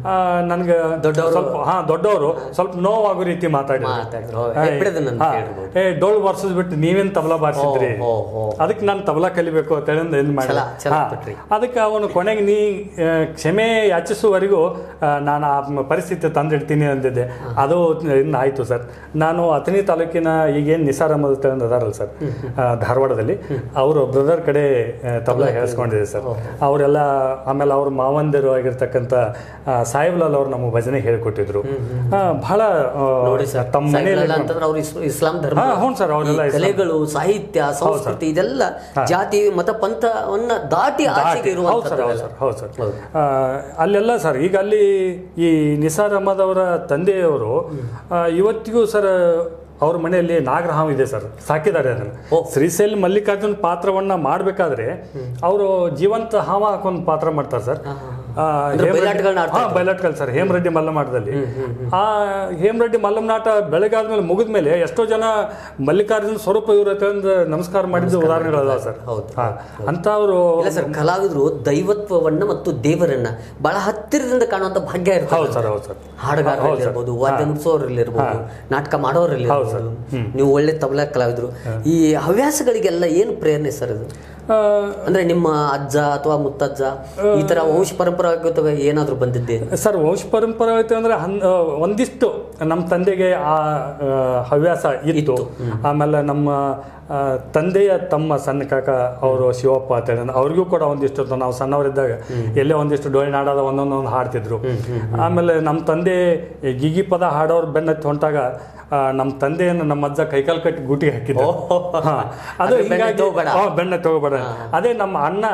ನನಗೆ ದೊಡ್ಡವ್ರು- ಸ್ವಲ್ಪ ಹಾ ದೊಡ್ಡವರು ಸ್ವಲ್ಪ ನೋವಾಗೋ ರೀತಿ ಮಾತಾಡಿದ್ರು ಮಾತಾಡಿದ್ರು. ಹಾ, ಹೆಬ್ರಿದನ್ನ ಅಂತ ಹಾ, ಹೇಳ್ಬೋದು. ಏ ಡೋಲ್ ಬಾರ್ಸದ್ ಬಿಟ್ಟು ನೀವೇನ್ ತಬಲಾ ಬಾರಿಸಿದ್ರಿ ಓ, ಓ. ಅದಕ್ಕೆ ನಾನು ತಬಲಾ ಕಲಿಬೇಕು ಅಂತ ಹೇಳಿ ಏನ್ ಮಾಡಿ ಛಲ- ಛಲ ಪಟ್ರಿ. ಅದಕ್ಕೆ ಅವನು ಕೊನೆಗೆ ನೀ ಆ, ಕ್ಷಮೆ ಯಾಚಿಸುವವರೆಗೂ ಆ, ನಾನು ಆ ಮ- ಪರಿಸ್ಥಿತಿ ತಂದಿಡ್ತೀನಿ ಅಂದಿದ್ದೆ ಅದು ಇನ್ನು ಆಯ್ತು ಸರ್ ನಾನು ಅಥಣಿ ತಾಲೂಕಿನ ಈಗೇನು ನಿಸಾರ್ ಅಹಮದ್ ಅಂತ ಅದಾರಲ್ಲ ಸರ್ ಆ, ಧಾರವಾಡದಲ್ಲಿ ಅವರು ಬ್ರದರ್ ಕಡೆ ಆ, ತಬಲಾ ಹೇಳಿಸ್ಕೊಂಡಿದೆ ಸರ್ ಅವರೆಲ್ಲ ಆಮೇಲೆ ಅವ್ರ ಮಾವಂದಿರು ಆಗಿರ್ತಕ್ಕಂಥ ಆ, ಸಾಯಿಬ್ಲಾಲ್ ಅವ್ರು ನಮ್ಮ ಭಜನೆ ಹೇಳ್ಕೊಟ್ಟಿದ್ರು ಆ, ಬಹಳ ಆ, ನೋಡಿ ಸರ್ ತಮ್ಮ ಮನೆಯಲ್ಲಿ ಸಾಯಿಬ್ಲಾಲ್ ಅಂತಂದ್ರೆ ಅವ್ರು ಇಸ್- ಇಸ್ಲಾಂ ಧರ್ಮ ಹಾ, ಹೌದು ಸರ್, ಅವರೆಲ್ಲ ಈ ಇಸ್ಲಾಂ. ಕಲೆಗಳು ಸಾಹಿತ್ಯ ಸಂಸ್ಕೃತಿ ಇದೆಲ್ಲ ಜಾತಿ ಮತ ಪಂಥವನ್ನ ದಾಟಿ ಆಚೆಗೆ ಹೌದು ಸರ್ ಹೌದು ಇರುವಂತದ್ದು ಸರ್ ಹೌದು ಸರ್ ಆ, ಅಲ್ಲೆಲ್ಲ ಸರ್ ಈಗ ಅಲ್ಲಿ ಈ ನಿಸಾರ್ ಅಹಮದ್ ಅವರ ತಂದೆಯವರು ಆ, ಇವತ್ತಿಗೂ ಸರ್ ಅವ್ರ ಮನೆಯಲ್ಲಿ ನಾಗರಹಾವು ಇದೆ ಸರ್ ಸಾಕಿದ್ದಾರೆ ಅದನ್ನು ಶ್ರೀಶೈಲ್ ಮಲ್ಲಿಕಾರ್ಜುನ್ ಪಾತ್ರವನ್ನ ಮಾಡಬೇಕಾದ್ರೆ ಅವರು ಜೀವಂತ ಹಾವ ಹಾಕೊಂಡ್ ಪಾತ್ರ ಮಾಡ್ತಾರೆ ಸರ್ ಆ, ಅಂದ್ರೆ ಹೇಮರೆಡ್ಡಿ- ಬಯಲಾಟಗಳನ್ನ ಆಡ್ತಾ ಹಾ, ಬಯಲಾಟಗಳು ಸರ್ ಹೇಮರೆಡ್ಡಿ ಮಲ್ಲಮಾಟದಲ್ಲಿ ಆ ಹೇಮರೆಡ್ಡಿ ಮಲ್ಲಮನಾಟ ಬೆಳಗಾದ್ಮೇಲೆ ಮುಗಿದ್ಮೇಲೆ ಎಷ್ಟೋ ಜನ ಮಲ್ಲಿಕಾರ್ಜುನ ಸ್ವರೂಪ ಇವ್ರ ಹತ್ರ ಒಂದು ನಮಸ್ಕಾರ ಮಾಡಿದ್ದು ಉದಾಹರಣೆಗಳದಾವ ಸರ್ ಹೌದು. ಹಾ ಅಂತವ್ರು ಇಲ್ಲ ಸರ್ ಕಲಾವಿದರು ದೈವತ್ವವನ್ನ ಮತ್ತು ದೇವರನ್ನ ಬಹಳ ಹತ್ತಿರದಿಂದ ಕಾಣುವಂತ ಭಾಗ್ಯ ಇರ್ತದೆ ಹೌದು ಸರ್ ಹೌದು ಸರ್ ಹಾಡುಗಾರರಲ್ಲಿರ್ಬೋದು ವಾದ್ಯ ನುಡಿಸೋರಲ್ಲಿರ್ಬೋದು ನಾಟಕ ಮಾಡೋರಲ್ಲಿರ್ಬೋದು ನೀವು ಒಳ್ಳೆ ತಬಲಾ ಕಲಾವಿದರು ಈ ಹವ್ಯಾಸಗಳಿಗೆಲ್ಲ ಏನು ಪ್ರೇರಣೆ ಸರ್ ಇದು ಆ, ಅಂದ್ರೆ ನಿಮ್ಮ ಅಜ್ಜ ಅಥವಾ ಮುತ್ತಜ್ಜ ಈ ತರ ವಂಶ ಪರಂಪರಾಗತವಾಗಿ ಏನಾದ್ರೂ ಬಂದಿದ್ದೆ ಸರ್ ವಂಶ ಪರಂಪರಾಗತಿ ಅಂದ್ರೆ ಹನ್- ಆ, ಒಂದಿಷ್ಟು ನಮ್ಮ ತಂದೆಗೆ ಆ ಆ, ಹವ್ಯಾಸ ಇತ್ತು ಆಮೇಲೆ ನಮ್ಮ ಆ, ತಂದೆಯ ತಮ್ಮ ಸಣ್ಣ ಕಾಕ ಅವರು ಶಿವಪ್ಪ ಅಂತ ಹೇಳಿ ಅವ್ರಿಗೂ ಕೂಡ ಒಂದಿಷ್ಟು ಇತ್ತು. ನಾವು ಸಣ್ಣವರಿದ್ದಾಗ ಎಲ್ಲೇ ಒಂದಿಷ್ಟು ಡೊಳ್ಳಿನಾಡದ ಒಂದೊಂದೊಂದು ಹಾಡ್ತಿದ್ರು ಆಮೇಲೆ ನಮ್ಮ ತಂದೆ ಈ ಗಿಗಿ ಪದ ಹಾಡೋರು ಬೆನ್ನತ್ತಿ ಹೊಂಟಾಗ ಆ, ನಮ್ಮ ತಂದೆಯನ್ನು ನಮ್ಮ ಅಜ್ಜ ಕೈಕಾಲು ಕಟ್ಟಿ ಗೂಟಿಗೆ ಹಾಕಿದ್ರು ಹಾ. ಅದು ಅಂದ್ರೆ ಬೆನ್ನ ಹೀಗಾಗಿ ತಗೋಬೇಡ. ಹಾ, ಬೆನ್ನ ತಗೋಬೇಡ ಅದೇ ನಮ್ಮ ಅಣ್ಣ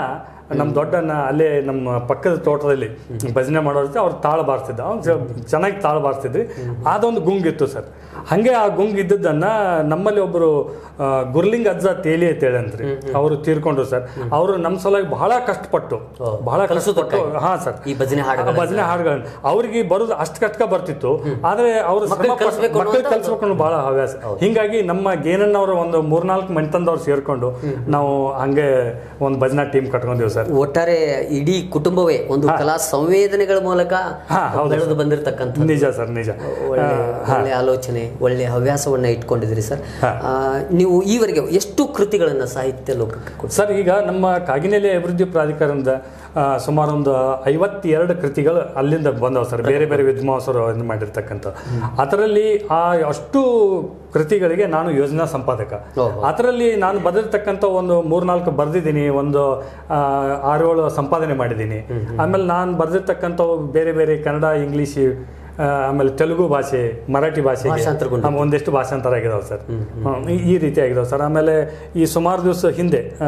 ನಮ್ಮ ದೊಡ್ಡಣ್ಣ ಅಲ್ಲೇ ನಮ್ಮ ಪಕ್ಕದ ತೋಟದಲ್ಲಿ ಭಜನೆ ಮಾಡೋರು ಅವ್ರು ತಾಳ ಬಾರಿಸ್ತಿದ್ದ ಅವ್ನು ಚ- ಚೆನ್ನಾಗಿ ತಾಳ ಬಾರಿಸ್ತಿದ್ವಿ ಅದೊಂದು ಗುಂಗಿತ್ತು ಸರ್ ಹಂಗೆ ಆ ಗುಂಗ್ ಇದ್ದದ್ದನ್ನ ನಮ್ಮಲ್ಲಿ ಒಬ್ಬರು ಆ, ಗುರ್ಲಿಂಗ್ ಅಜ್ಜ ತೇಲಿ ಅಂತೇಳಿ ಅಂತ್ರಿ ಅವರು ತೀರ್ಕೊಂಡ್ರು ಸರ್ ಅವರು ನಮ್ಮ ಸಲುವಾಗಿ ಬಹಳ ಕಷ್ಟಪಟ್ಟು ಓ, ಬಹಳ ಕಷ್ಟಪಟ್ಟು ಹಾ ಸರ್ ಈ ಭಜನೆ ಹಾಡುಗಳು ಭಜನೆ ಹಾಡುಗಳನ್ನ ಅವ್ರಿಗೆ ಬರೋದು ಅಷ್ಟು ಕಷ್ಟ ಬರ್ತಿತ್ತು ಆದ್ರೆ ಅವರು ಮಕ್ಳಿಗೆ ಕಲಿಸ್ಬೇಕು ಮಕ್ಕಳಿಗೆ ಅನ್ನುವಂಥ ಕಲ್ಸ್ಬೇಕು ಬಹಳ ಹವ್ಯಾಸ ಹಿಂಗಾಗಿ ನಮ್ಮ ಗೇನಣ್ಣವ್ರ ಒಂದು ಮೂರ್ನಾಲ್ಕು ಮನೆತಂದವ್ರು ಸೇರ್ಕೊಂಡು ನಾವು ಹಂಗೆ ಒಂದು ಭಜನಾ ಟೀಮ್ ಕಟ್ಕೊಂಡಿವಿ ಸರ್ ಒಟ್ಟಾರೆ ಇಡೀ ಕುಟುಂಬವೇ ಒಂದು ಕಲಾ ಸಂವೇದನೆಗಳ ಮೂಲಕ ಹಾ, ಹೌದು ಬೆಳೆದು ಬಂದಿರತಕ್ಕಂಥ ನಿಜ ಸರ್ ನಿಜ ಒಳ್ಳೆ ಒಳ್ಳೆ ಆಲೋಚನೆ ಒಳ್ಳೆ ಹವ್ಯಾಸವನ್ನ ಇಟ್ಕೊಂಡಿದ್ದೀರಿ ಸರ್ ಆ, ನೀವು ಈವರೆಗೆ ಎಷ್ಟು ಕೃತಿಗಳನ್ನ ಸಾಹಿತ್ಯ ಲೋಕಕ್ಕೆ ಕೊಡ್ತೀರಿ? ಸರ್ ಈಗ ನಮ್ಮ ಕಾಗಿನೆಲೆ ಅಭಿವೃದ್ಧಿ ಪ್ರಾಧಿಕಾರದಿಂದ ಆ, ಸುಮಾರು ಒಂದು ಐವತ್ತೆರಡು ಕೃತಿಗಳು ಅಲ್ಲಿಂದ ಬಂದವು ಸರ್ ಬೇರೆ ಬೇರೆ ವಿದ್ವಾಂಸರು ಇದನ್ನ ಮಾಡಿರ್ತಕ್ಕಂಥ ಅದರಲ್ಲಿ ಆ ಅಷ್ಟು ಕೃತಿಗಳಿಗೆ ನಾನು ಯೋಜನಾ ಸಂಪಾದಕ ಓಹೋ. ಅದರಲ್ಲಿ ನಾನು ಬರೆದಿರ್ತಕ್ಕಂಥ ಒಂದು ಮೂರ್ನಾಲ್ಕು ಬರೆದಿದ್ದೀನಿ ಒಂದು ಆ, ಆರು ಏಳು ಸಂಪಾದನೆ ಮಾಡಿದ್ದೀನಿ ಆಮೇಲೆ ನಾನು ಬರೆದಿರ್ತಕ್ಕಂಥವು ಬೇರೆ ಬೇರೆ ಕನ್ನಡ ಇಂಗ್ಲೀಷ್ ಆ, ಆಮೇಲೆ ತೆಲುಗು ಭಾಷೆ ಮರಾಠಿ ಭಾಷೆಗೆ ಭಾಷಾಂತರಗೊಂಡು. ಆಮೇಲೆ ಒಂದಿಷ್ಟು ಭಾಷಾಂತರ ಆಗಿದಾವೆ ಸರ್ ಹ್ಮ್, ಈ- ಈ ರೀತಿ ಆಗಿದಾವೆ ಸರ್ ಆಮೇಲೆ ಈ ಸುಮಾರು ದಿವಸ ಹಿಂದೆ ಆ,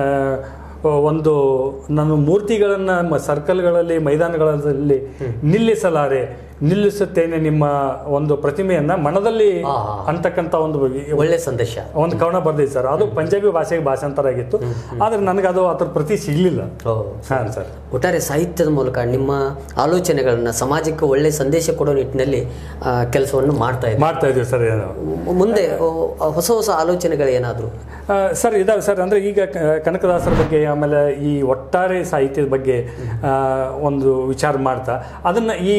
ಒಂದು ನಾನು ಮೂರ್ತಿಗಳನ್ನ ಮ- ಸರ್ಕಲ್ಗಳಲ್ಲಿ ಮೈದಾನಗಳಲ್ಲಿ ನಿಲ್ಲಿಸಲಾರೆ ನಿಲ್ಲಿಸುತ್ತೇನೆ ನಿಮ್ಮ ಒಂದು ಪ್ರತಿಮೆಯನ್ನ ಮನದಲ್ಲಿ ಆ, ಅಂತಕ್ಕಂಥ ಒಂದು ಒಳ್ಳೆ ಸಂದೇಶ ಒಂದು ಕವನ ಬರ್ದಿದೆ ಸರ್ ಅದು ಪಂಜಾಬಿ ಭಾಷೆಗೆ ಭಾಷಾಂತರ ಆಗಿತ್ತು ಆದ್ರೆ ನನಗೆ ಅದು ಅದ್ರ ಪ್ರತಿ ಸಿಗ್ಲಿಲ್ಲ ಓ. ಹಾಂ ಸರ್ ಒಟ್ಟಾರೆ ಸಾಹಿತ್ಯದ ಮೂಲಕ ನಿಮ್ಮ ಆಲೋಚನೆಗಳನ್ನ ಸಮಾಜಕ್ಕೆ ಒಳ್ಳೆ ಸಂದೇಶ ಕೊಡೋ ನಿಟ್ಟಿನಲ್ಲಿ ಆ, ಕೆಲಸವನ್ನು ಮಾಡ್ತಾ ಇದ್ದೀರಿ ಮಾಡ್ತಾ ಇದೀವಿ ಸರ್ ಏನು ಮು- ಮುಂದೆ ಓ, ಹೊಸ ಹೊಸ ಆಲೋಚನೆಗಳು ಏನಾದ್ರು ಆ, ಸರ್ ಇದಾವೆ ಸರ್ ಅಂದರೆ ಈಗ ಕ- ಕನಕದಾಸರ ಬಗ್ಗೆ ಆಮೇಲೆ ಈ ಒಟ್ಟಾರೆ ಸಾಹಿತ್ಯದ ಬಗ್ಗೆ ಆ, ಒಂದು ವಿಚಾರ ಮಾಡ್ತಾ ಅದನ್ನು ಈ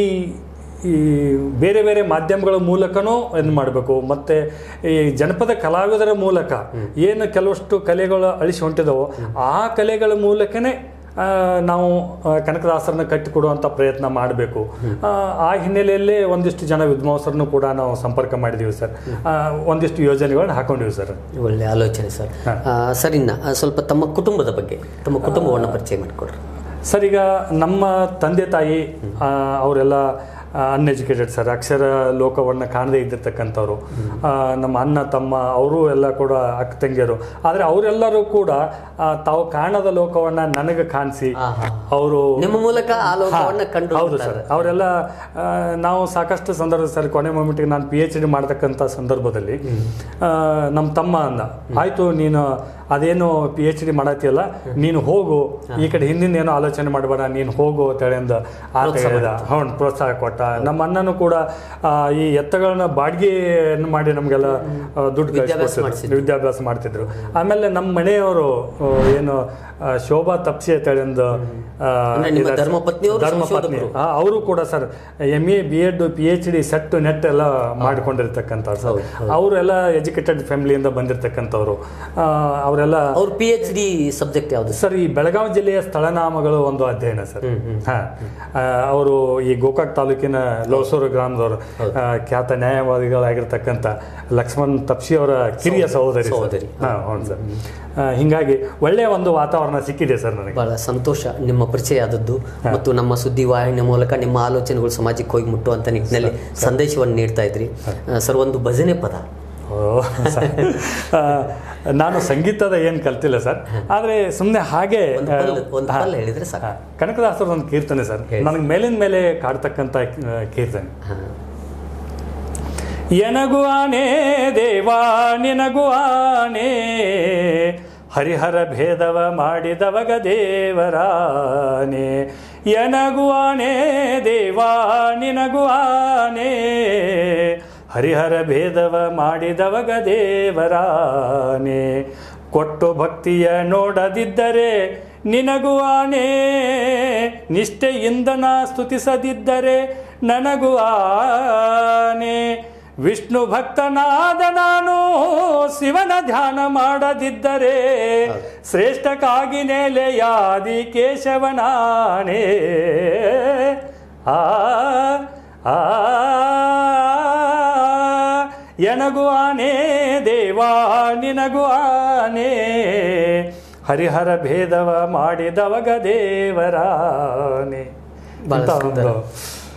ಈ ಬೇರೆ ಬೇರೆ ಮಾಧ್ಯಮಗಳ ಮೂಲಕನೂ ಇದು ಮಾಡಬೇಕು ಮತ್ತು ಈ ಜನಪದ ಕಲಾವಿದರ ಮೂಲಕ ಏನು ಕೆಲವಷ್ಟು ಕಲೆಗಳು ಅಳಿಸಿ ಹೊಂಟಿದವೋ ಆ ಕಲೆಗಳ ಮೂಲಕನೇ ಆ, ನಾವು ಆ, ಕನಕದಾಸರನ್ನ ಕಟ್ಟಿಕೊಡುವಂಥ ಪ್ರಯತ್ನ ಮಾಡಬೇಕು ಆ ಹಿನ್ನೆಲೆಯಲ್ಲೇ ಒಂದಿಷ್ಟು ಜನ ವಿದ್ವಾಂಸರನ್ನು ಕೂಡ ನಾವು ಸಂಪರ್ಕ ಮಾಡಿದ್ದೀವಿ ಸರ್ ಆ, ಒಂದಿಷ್ಟು ಯೋಜನೆಗಳನ್ನ ಹಾಕೊಂಡಿವಿ ಸರ್ ಒಳ್ಳೆ ಆಲೋಚನೆ ಸರ್ ಆ, ಸರ್ ಇನ್ನ ಆ, ಸ್ವಲ್ಪ ತಮ್ಮ ಕುಟುಂಬದ ಬಗ್ಗೆ ತಮ್ಮ ಕುಟುಂಬವನ್ನು ಪರಿಚಯ ಮಾಡಿಕೊಡ್ರಿ ಸರ್ ಈಗ ನಮ್ಮ ತಂದೆ ತಾಯಿ ಆ, ಅವರೆಲ್ಲ ಅನ್ಎಜುಕೇಟೆಡ್ ಸರ್ ಅಕ್ಷರ ಲೋಕವನ್ನು ಕಾಣದೇ ಇದ್ದಿರ್ತಕ್ಕಂಥವ್ರು ಆ, ನಮ್ಮ ಅಣ್ಣ ತಮ್ಮ ಅವರು ಎಲ್ಲ ಕೂಡ ಅಕ್ಕ ತಂಗಿಯರು ಆದರೆ ಅವರೆಲ್ಲರೂ ಕೂಡ ಆ, ತಾವು ಕಾಣದ ಲೋಕವನ್ನು ನನಗೆ ಕಾಣಿಸಿ ಆಹಾ. ಅವರು ನಿಮ್ಮ ಮೂಲಕ ಆ ಲೋಕವನ್ನ ಕಂಡು ಹೌದು ಸರ್ ಅವರೆಲ್ಲ ಆ, ನಾವು ಸಾಕಷ್ಟು ಸಂದರ್ಭ ಸರ್ ಕೊನೆ ಮೊಮೆಂಟ್ಗೆ ನಾನು ಪಿ ಎಚ್ ಡಿ ಮಾಡ್ತಕ್ಕಂಥ ಸಂದರ್ಭದಲ್ಲಿ ಆ, ನಮ್ಮ ತಮ್ಮ ಅಂದ ಆಯ್ತು ನೀನು ಅದೇನು ಪಿ ಎಚ್ ಡಿ ಮಾಡತ್ತೀಯಲ್ಲ ನೀನು ಹೋಗು ಈ ಕಡೆ ಹಿಂದಿನ ಏನೋ ಆಲೋಚನೆ ಮಾಡಬೇಡ ನೀನು ಹೋಗು ಅಂತೇಳಿ ಅಂದ ಆತ ಹೇಳಿದ ಹೌದು ಪ್ರೋತ್ಸಾಹ ಕೊಟ್ಟ ನಮ್ಮ ಅಣ್ಣನೂ ಕೂಡ ಆ, ಈ ಎತ್ತಗಳನ್ನ ಬಾಡಿಗೆಯನ್ನು ಮಾಡಿ ನಮಗೆಲ್ಲ ಆ, ದುಡ್ಡು ವಿದ್ಯಾಭ್ಯಾಸ ಕಳಿಸ್ಕೊಡ್ತಿದ್ರು ಮಾಡಿಸಿದ್ರು. ವಿದ್ಯಾಭ್ಯಾಸ ಮಾಡ್ತಿದ್ರು ಆಮೇಲೆ ನಮ್ಮ ಮನೆಯವರು ಆ, ಏನು ಆ, ಶೋಭಾ ತಪ್ಸಿ ಅಂತೇಳಿ ಒಂದು ಆ, ಅಂದ್ರೆ ನಿಮ್ಮ ಇದಾರೆ ಸರ್. ಧರ್ಮಪತ್ನಿಯವರು ಧರ್ಮಪತ್ನಿ ಸಂಶೋಧಕರು. ಅವರು ಕೂಡ sir M A B Ed P H D SET NET ಎಲ್ಲ ಮಾಡ್ಕೊಂಡಿರ್ತಕ್ಕಂಥ ಸರ್ ಹೌದು, ಅವರೆಲ್ಲ ಎಜುಕೇಟೆಡ್ ಫ್ಯಾಮಿಲಿಯಿಂದ ಬಂದಿರತಕ್ಕಂಥವ್ರು ಅವರೆಲ್ಲ ಅವ್ರ ಪಿ ಎಚ್ ಡಿ ಸಬ್ಜೆಕ್ಟ್ ಯಾವುದು ಸರ್ ಈ ಬೆಳಗಾವಿ ಜಿಲ್ಲೆಯ ಸ್ಥಳನಾಮಗಳು ಒಂದು ಅಧ್ಯಯನ ಸರ್ ಹಾ ಅವರು ಈ ಗೋಕಾಕ್ ತಾಲೂಕಿನ ಲೋಸೂರು ಗ್ರಾಮದವರು ಆ, ಖ್ಯಾತ ನ್ಯಾಯವಾದಿಗಳಾಗಿರ್ತಕ್ಕಂಥ ಲಕ್ಷ್ಮಣ್ ತಪ್ಸಿ ಅವರ ಕಿರಿಯ ಸಹೋದರಿ ಸರ್. ಸಹೋದರಿ. ಹಾ ಹೌದು ಸರ್ ಆ, ಹಿಂಗಾಗಿ ಒಳ್ಳೆಯ ಒಂದು ವಾತಾವರಣ ಸಿಕ್ಕಿದೆ ಸರ್ ನನಗೆ ಬಹಳ ಸಂತೋಷ ನಿಮ್ಮ ಪರಿಚಯ ಆದದ್ದು ಮತ್ತು ನಮ್ಮ ಸುದ್ದಿ ವಾಹಿನಿಯ ಮೂಲಕ ನಿಮ್ಮ ಆಲೋಚನೆಗಳು ಸಮಾಜಕ್ಕೆ ಹೋಗಿ ಮುಟ್ಟುವಂತ ನಿಟ್ಟಿನಲ್ಲಿ ಸಂದೇಶವನ್ನು ನೀಡ್ತಾ ಇದ್ರಿ ಆ, ಸರ್ ಒಂದು ಭಜನೆ ಪದ ಓ, ಸರ್. ಆ, ನಾನು ಸಂಗೀತದ ಏನು ಕಲ್ತಿಲ್ಲ ಸರ್ ಆದರೆ ಸುಮ್ಮನೆ ಹಾಗೆ ಒಂದು ಆ, ಪಲ್ಲ ಒಂದು ಹಾ. ಪಲ್ಲ ಹೇಳಿದ್ರೆ ಸಾಕು ಹಾ. ಕನಕದಾಸರ ಒಂದು ಕೀರ್ತನೆ ಸರ್ ಹೇಳಿ. ನನಗೆ ಮೇಲಿನ ಮೇಲೆ ಕಾಡ್ತಕ್ಕಂಥ ಆ, ಕೀರ್ತನೆ ಹಾ. ಎನಗು ಆನೆ ದೇವಾ ನಿನಗು ಆನೆ ಹರಿಹರ ಭೇದವ ಮಾಡಿದವಗ ದೇವರಾನೆ ಎನಗು ಆನೆ ದೇವಾ ನಿನಗು ಆನೆ ಹರಿಹರ ಭೇದವ ಮಾಡಿದವಗ ದೇವರಾನೆ ಕೊಟ್ಟು ಭಕ್ತಿಯ ನೋಡದಿದ್ದರೆ ನಿನಗೂ ಆನೆ ನಿಷ್ಠೆಯಿಂದ ನಾ ಸ್ತುತಿಸದಿದ್ದರೆ ನನಗೂ ಆನೆ ವಿಷ್ಣು ಭಕ್ತನಾದ ನಾನು ಶಿವನ ಧ್ಯಾನ ಮಾಡದಿದ್ದರೆ ಶ್ರೇಷ್ಠ ಕಾಗಿ ನೆಲೆಯಾದಿ ಕೇಶವನಾನೆ ಆ ಆ ಎನಗು ಆನೆ ದೇವಾ ನಿನಗು ಆನೆ ಹರಿಹರ ಭೇದವ ಮಾಡಿದವಗ ದೇವರಾನೆ ಬಹಳ ಅಂತ ಸುಂದರ. ಒಂದು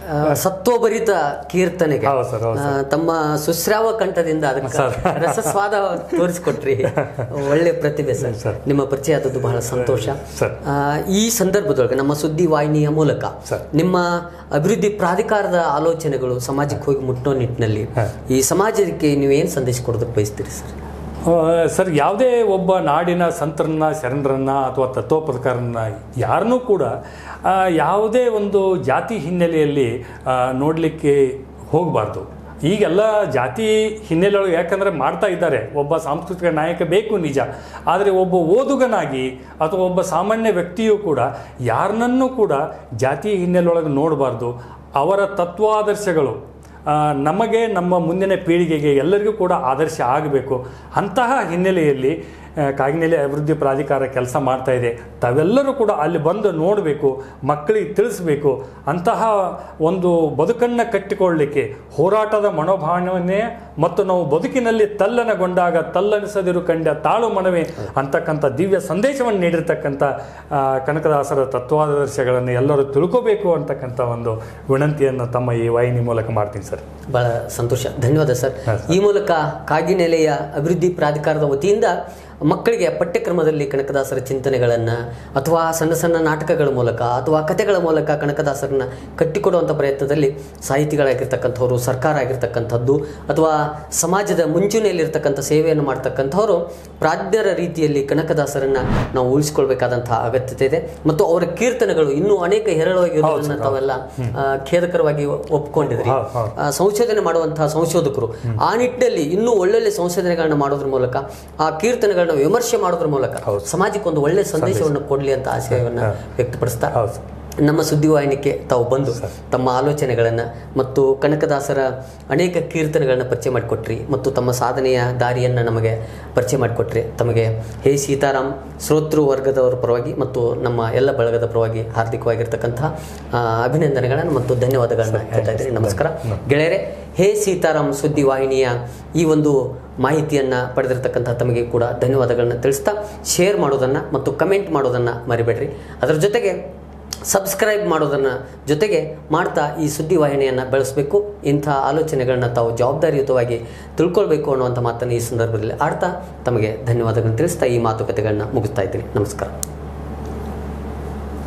ಆ, ಸತ್ವಭರಿತ ಕೀರ್ತನೆಗೆ ಹೌದು ಸರ್, ಹೌದು ಆ, ತಮ್ಮ ಸುಶ್ರಾವ ಕಂಠದಿಂದ ಅದಕ್ಕೆ ರಸಸ್ವಾದ ತೋರಿಸ್ಕೊಟ್ರಿ ಒಳ್ಳೆ ಪ್ರತಿಭೆ ಸರ್ ನಿಮ್ಮ ಪರಿಚಯ ಆದದ್ದು ಬಹಳ ಸಂತೋಷ ಸರ್. ಆ, ಈ ಸಂದರ್ಭದೊಳಗೆ ನಮ್ಮ ಸುದ್ದಿ ವಾಹಿನಿಯ ಮೂಲಕ ಸರ್. ನಿಮ್ಮ ಅಭಿವೃದ್ಧಿ ಪ್ರಾಧಿಕಾರದ ಆಲೋಚನೆಗಳು ಸಮಾಜಕ್ಕೆ ಹೋಗಿ ಮುಟ್ಟೋ ನಿಟ್ಟಿನಲ್ಲಿ ಈ ಸಮಾಜಕ್ಕೆ ನೀವೇನು ಸಂದೇಶ ಕೊಡೋದಕ್ಕೆ ಬಯಸ್ತೀರಿ ಸರ್ ಆ, ಸರ್ ಯಾವುದೇ ಒಬ್ಬ ನಾಡಿನ ಸಂತರನ್ನ ಶರಣರನ್ನ ಅಥವಾ ತತ್ವಪದಕಾರನ್ನ ಯಾರನ್ನೂ ಕೂಡ ಆ, ಯಾವುದೇ ಒಂದು ಜಾತಿ ಹಿನ್ನೆಲೆಯಲ್ಲಿ ನೋಡಲಿಕ್ಕೆ ಹೋಗಬಾರ್ದು ಈಗೆಲ್ಲ ಜಾತಿ ಹಿನ್ನೆಲೆಯೊಳಗೆ ಯಾಕಂದರೆ ಮಾಡ್ತಾ ಇದ್ದಾರೆ ಒಬ್ಬ ಸಾಂಸ್ಕೃತಿಕ ನಾಯಕ ಬೇಕು ನಿಜ ಆದರೆ ಒಬ್ಬ ಓದುಗನಾಗಿ ಅಥವಾ ಒಬ್ಬ ಸಾಮಾನ್ಯ ವ್ಯಕ್ತಿಯೂ ಕೂಡ ಯಾರನ್ನೂ ಕೂಡ ಜಾತಿ ಹಿನ್ನೆಲೆಯೊಳಗೆ ನೋಡಬಾರ್ದು ಅವರ ತತ್ವಾದರ್ಶಗಳು ಆ, ನಮಗೆ ನಮ್ಮ ಮುಂದಿನ ಪೀಳಿಗೆಗೆ ಎಲ್ಲರಿಗೂ ಕೂಡ ಆದರ್ಶ ಆಗಬೇಕು ಅಂತಹ ಹಿನ್ನೆಲೆಯಲ್ಲಿ ಆ, ಕಾಗಿನೆಲೆ ಅಭಿವೃದ್ಧಿ ಪ್ರಾಧಿಕಾರ ಕೆಲಸ ಮಾಡ್ತಾ ಇದೆ ತಾವೆಲ್ಲರೂ ಕೂಡ ಅಲ್ಲಿ ಬಂದು ನೋಡಬೇಕು ಮಕ್ಕಳಿಗೆ ತಿಳಿಸ್ಬೇಕು ಅಂತಹ ಒಂದು ಬದುಕನ್ನು ಕಟ್ಟಿಕೊಳ್ಳಲಿಕ್ಕೆ ಹೋರಾಟದ ಮನೋಭಾವನೆ ಮತ್ತು ನಾವು ಬದುಕಿನಲ್ಲಿ ತಲ್ಲನಗೊಂಡಾಗ ತಲ್ಲನಿಸದಿರು ಕಂಡ ತಾಳು ಮನವೇ ಅಂತಕ್ಕಂಥ ದಿವ್ಯ ಸಂದೇಶವನ್ನು ನೀಡಿರ್ತಕ್ಕಂಥ ಆ, ಕನಕದಾಸರ ತತ್ವಾದರ್ಶಗಳನ್ನು ಎಲ್ಲರೂ ತಿಳ್ಕೋಬೇಕು ಅಂತಕ್ಕಂಥ ಒಂದು ವಿನಂತಿಯನ್ನು ತಮ್ಮ ಈ ವಾಹಿನಿ ಮೂಲಕ ಮಾಡ್ತೀನಿ ಸರ್ ಬಹಳ ಸಂತೋಷ ಧನ್ಯವಾದ ಸರ್ ಹಾ, ಈ ಮೂಲಕ ಕಾಗಿನೆಲೆಯ ಅಭಿವೃದ್ಧಿ ಪ್ರಾಧಿಕಾರದ ವತಿಯಿಂದ ಮಕ್ಕಳಿಗೆ ಪಠ್ಯಕ್ರಮದಲ್ಲಿ ಕನಕದಾಸರ ಚಿಂತನೆಗಳನ್ನು ಅಥವಾ ಸಣ್ಣ ಸಣ್ಣ ನಾಟಕಗಳ ಮೂಲಕ ಅಥವಾ ಕಥೆಗಳ ಮೂಲಕ ಕನಕದಾಸರನ್ನ ಕಟ್ಟಿಕೊಡುವಂಥ ಪ್ರಯತ್ನದಲ್ಲಿ ಸಾಹಿತಿಗಳಾಗಿರ್ತಕ್ಕಂಥವ್ರು ಸರ್ಕಾರ ಆಗಿರ್ತಕ್ಕಂಥದ್ದು ಅಥವಾ ಸಮಾಜದ ಮುಂಚೂಣಿಯಲ್ಲಿರ್ತಕ್ಕಂಥ ಸೇವೆಯನ್ನು ಮಾಡ್ತಕ್ಕಂಥವ್ರು ಪ್ರಾಜ್ಞರ ರೀತಿಯಲ್ಲಿ ಕನಕದಾಸರನ್ನ ನಾವು ಉಳಿಸ್ಕೊಳ್ಬೇಕಾದಂತಹ ಅಗತ್ಯತೆ ಇದೆ ಮತ್ತು ಅವರ ಕೀರ್ತನೆಗಳು ಇನ್ನೂ ಅನೇಕ ಹೇರಳವಾಗಿರೋದನ್ನ ತಾವೆಲ್ಲ ಆ, ಖೇದಕರವಾಗಿ ಒಪ್ಕೊಂಡಿದ್ರಿ ಹೌದು, ಹೌದು. ಆ, ಸಂಶೋಧನೆ ಮಾಡುವಂತಹ ಸಂಶೋಧಕರು ಆ ನಿಟ್ಟಿನಲ್ಲಿ ಇನ್ನೂ ಒಳ್ಳೊಳ್ಳೆ ಸಂಶೋಧನೆಗಳನ್ನ ಮಾಡೋದ್ರ ಮೂಲಕ ಆ ಕೀರ್ತನೆಗಳನ್ನ ವಿಮರ್ಶೆ ಮಾಡೋದ್ರ ಮೂಲಕ ಸಮಾಜಕ್ಕೆ ಒಂದು ಒಳ್ಳೆ ಸಂದೇಶವನ್ನು ಕೊಡಲಿ ಅಂತ ಆಶಯವನ್ನ ವ್ಯಕ್ತಪಡಿಸ್ತಾ ಹೌದು ಸರ್. ನಮ್ಮ ಸುದ್ದಿವಾಹಿನಿಗೆ ತಾವು ಬಂದು ತಮ್ಮ ಆಲೋಚನೆಗಳನ್ನು ಮತ್ತು ಕನಕದಾಸರ ಅನೇಕ ಕೀರ್ತನೆಗಳನ್ನು ಪರಿಚಯ ಮಾಡಿಕೊಟ್ರಿ ಮತ್ತು ತಮ್ಮ ಸಾಧನೆಯ ದಾರಿಯನ್ನು ನಮಗೆ ಪರಿಚಯ ಮಾಡಿಕೊಟ್ರಿ ತಮಗೆ ಹೇ ಸೀತಾರಾಮ್ ಶ್ರೋತೃ ವರ್ಗದವರ ಪರವಾಗಿ ಮತ್ತು ನಮ್ಮ ಎಲ್ಲ ಬಳಗದ ಪರವಾಗಿ ಹಾರ್ದಿಕವಾಗಿರ್ತಕ್ಕಂತಹ ಆ, ಅಭಿನಂದನೆಗಳನ್ನು ಮತ್ತು ಧನ್ಯವಾದಗಳನ್ನ ಹೇಳ್ತಾ ಇದ್ದೀನಿ ನಮಸ್ಕಾರ ಗೆಳೆಯರೆ ಹೇ ಸೀತಾರಾಮ್ ಸುದ್ದಿ ವಾಹಿನಿಯ ಈ ಒಂದು ಮಾಹಿತಿಯನ್ನು ಪಡೆದಿರತಕ್ಕಂಥ ತಮಗೆ ಕೂಡ ಧನ್ಯವಾದಗಳನ್ನ ತಿಳಿಸ್ತಾ ಶೇರ್ ಮಾಡೋದನ್ನು ಮತ್ತು ಕಮೆಂಟ್ ಮಾಡೋದನ್ನು ಮರಿಬೇಡ್ರಿ ಅದರ ಜೊತೆಗೆ ಸಬ್ಸ್ಕ್ರೈಬ್ ಮಾಡೋದನ್ನು ಜೊತೆಗೆ ಮಾಡ್ತಾ ಈ ಸುದ್ದಿ ವಾಹಿನಿಯನ್ನು ಬೆಳೆಸಬೇಕು ಇಂಥ ಆಲೋಚನೆಗಳನ್ನ ತಾವು ಜವಾಬ್ದಾರಿಯುತವಾಗಿ ತಿಳ್ಕೊಳ್ಬೇಕು ಅನ್ನುವಂಥ ಮಾತನ್ನು ಈ ಸಂದರ್ಭದಲ್ಲಿ ಆಡ್ತಾ ತಮಗೆ ಧನ್ಯವಾದಗಳನ್ನು ತಿಳಿಸ್ತಾ ಈ ಮಾತುಕತೆಗಳನ್ನ ಮುಗಿಸ್ತಾ ಇದ್ದೀನಿ ನಮಸ್ಕಾರ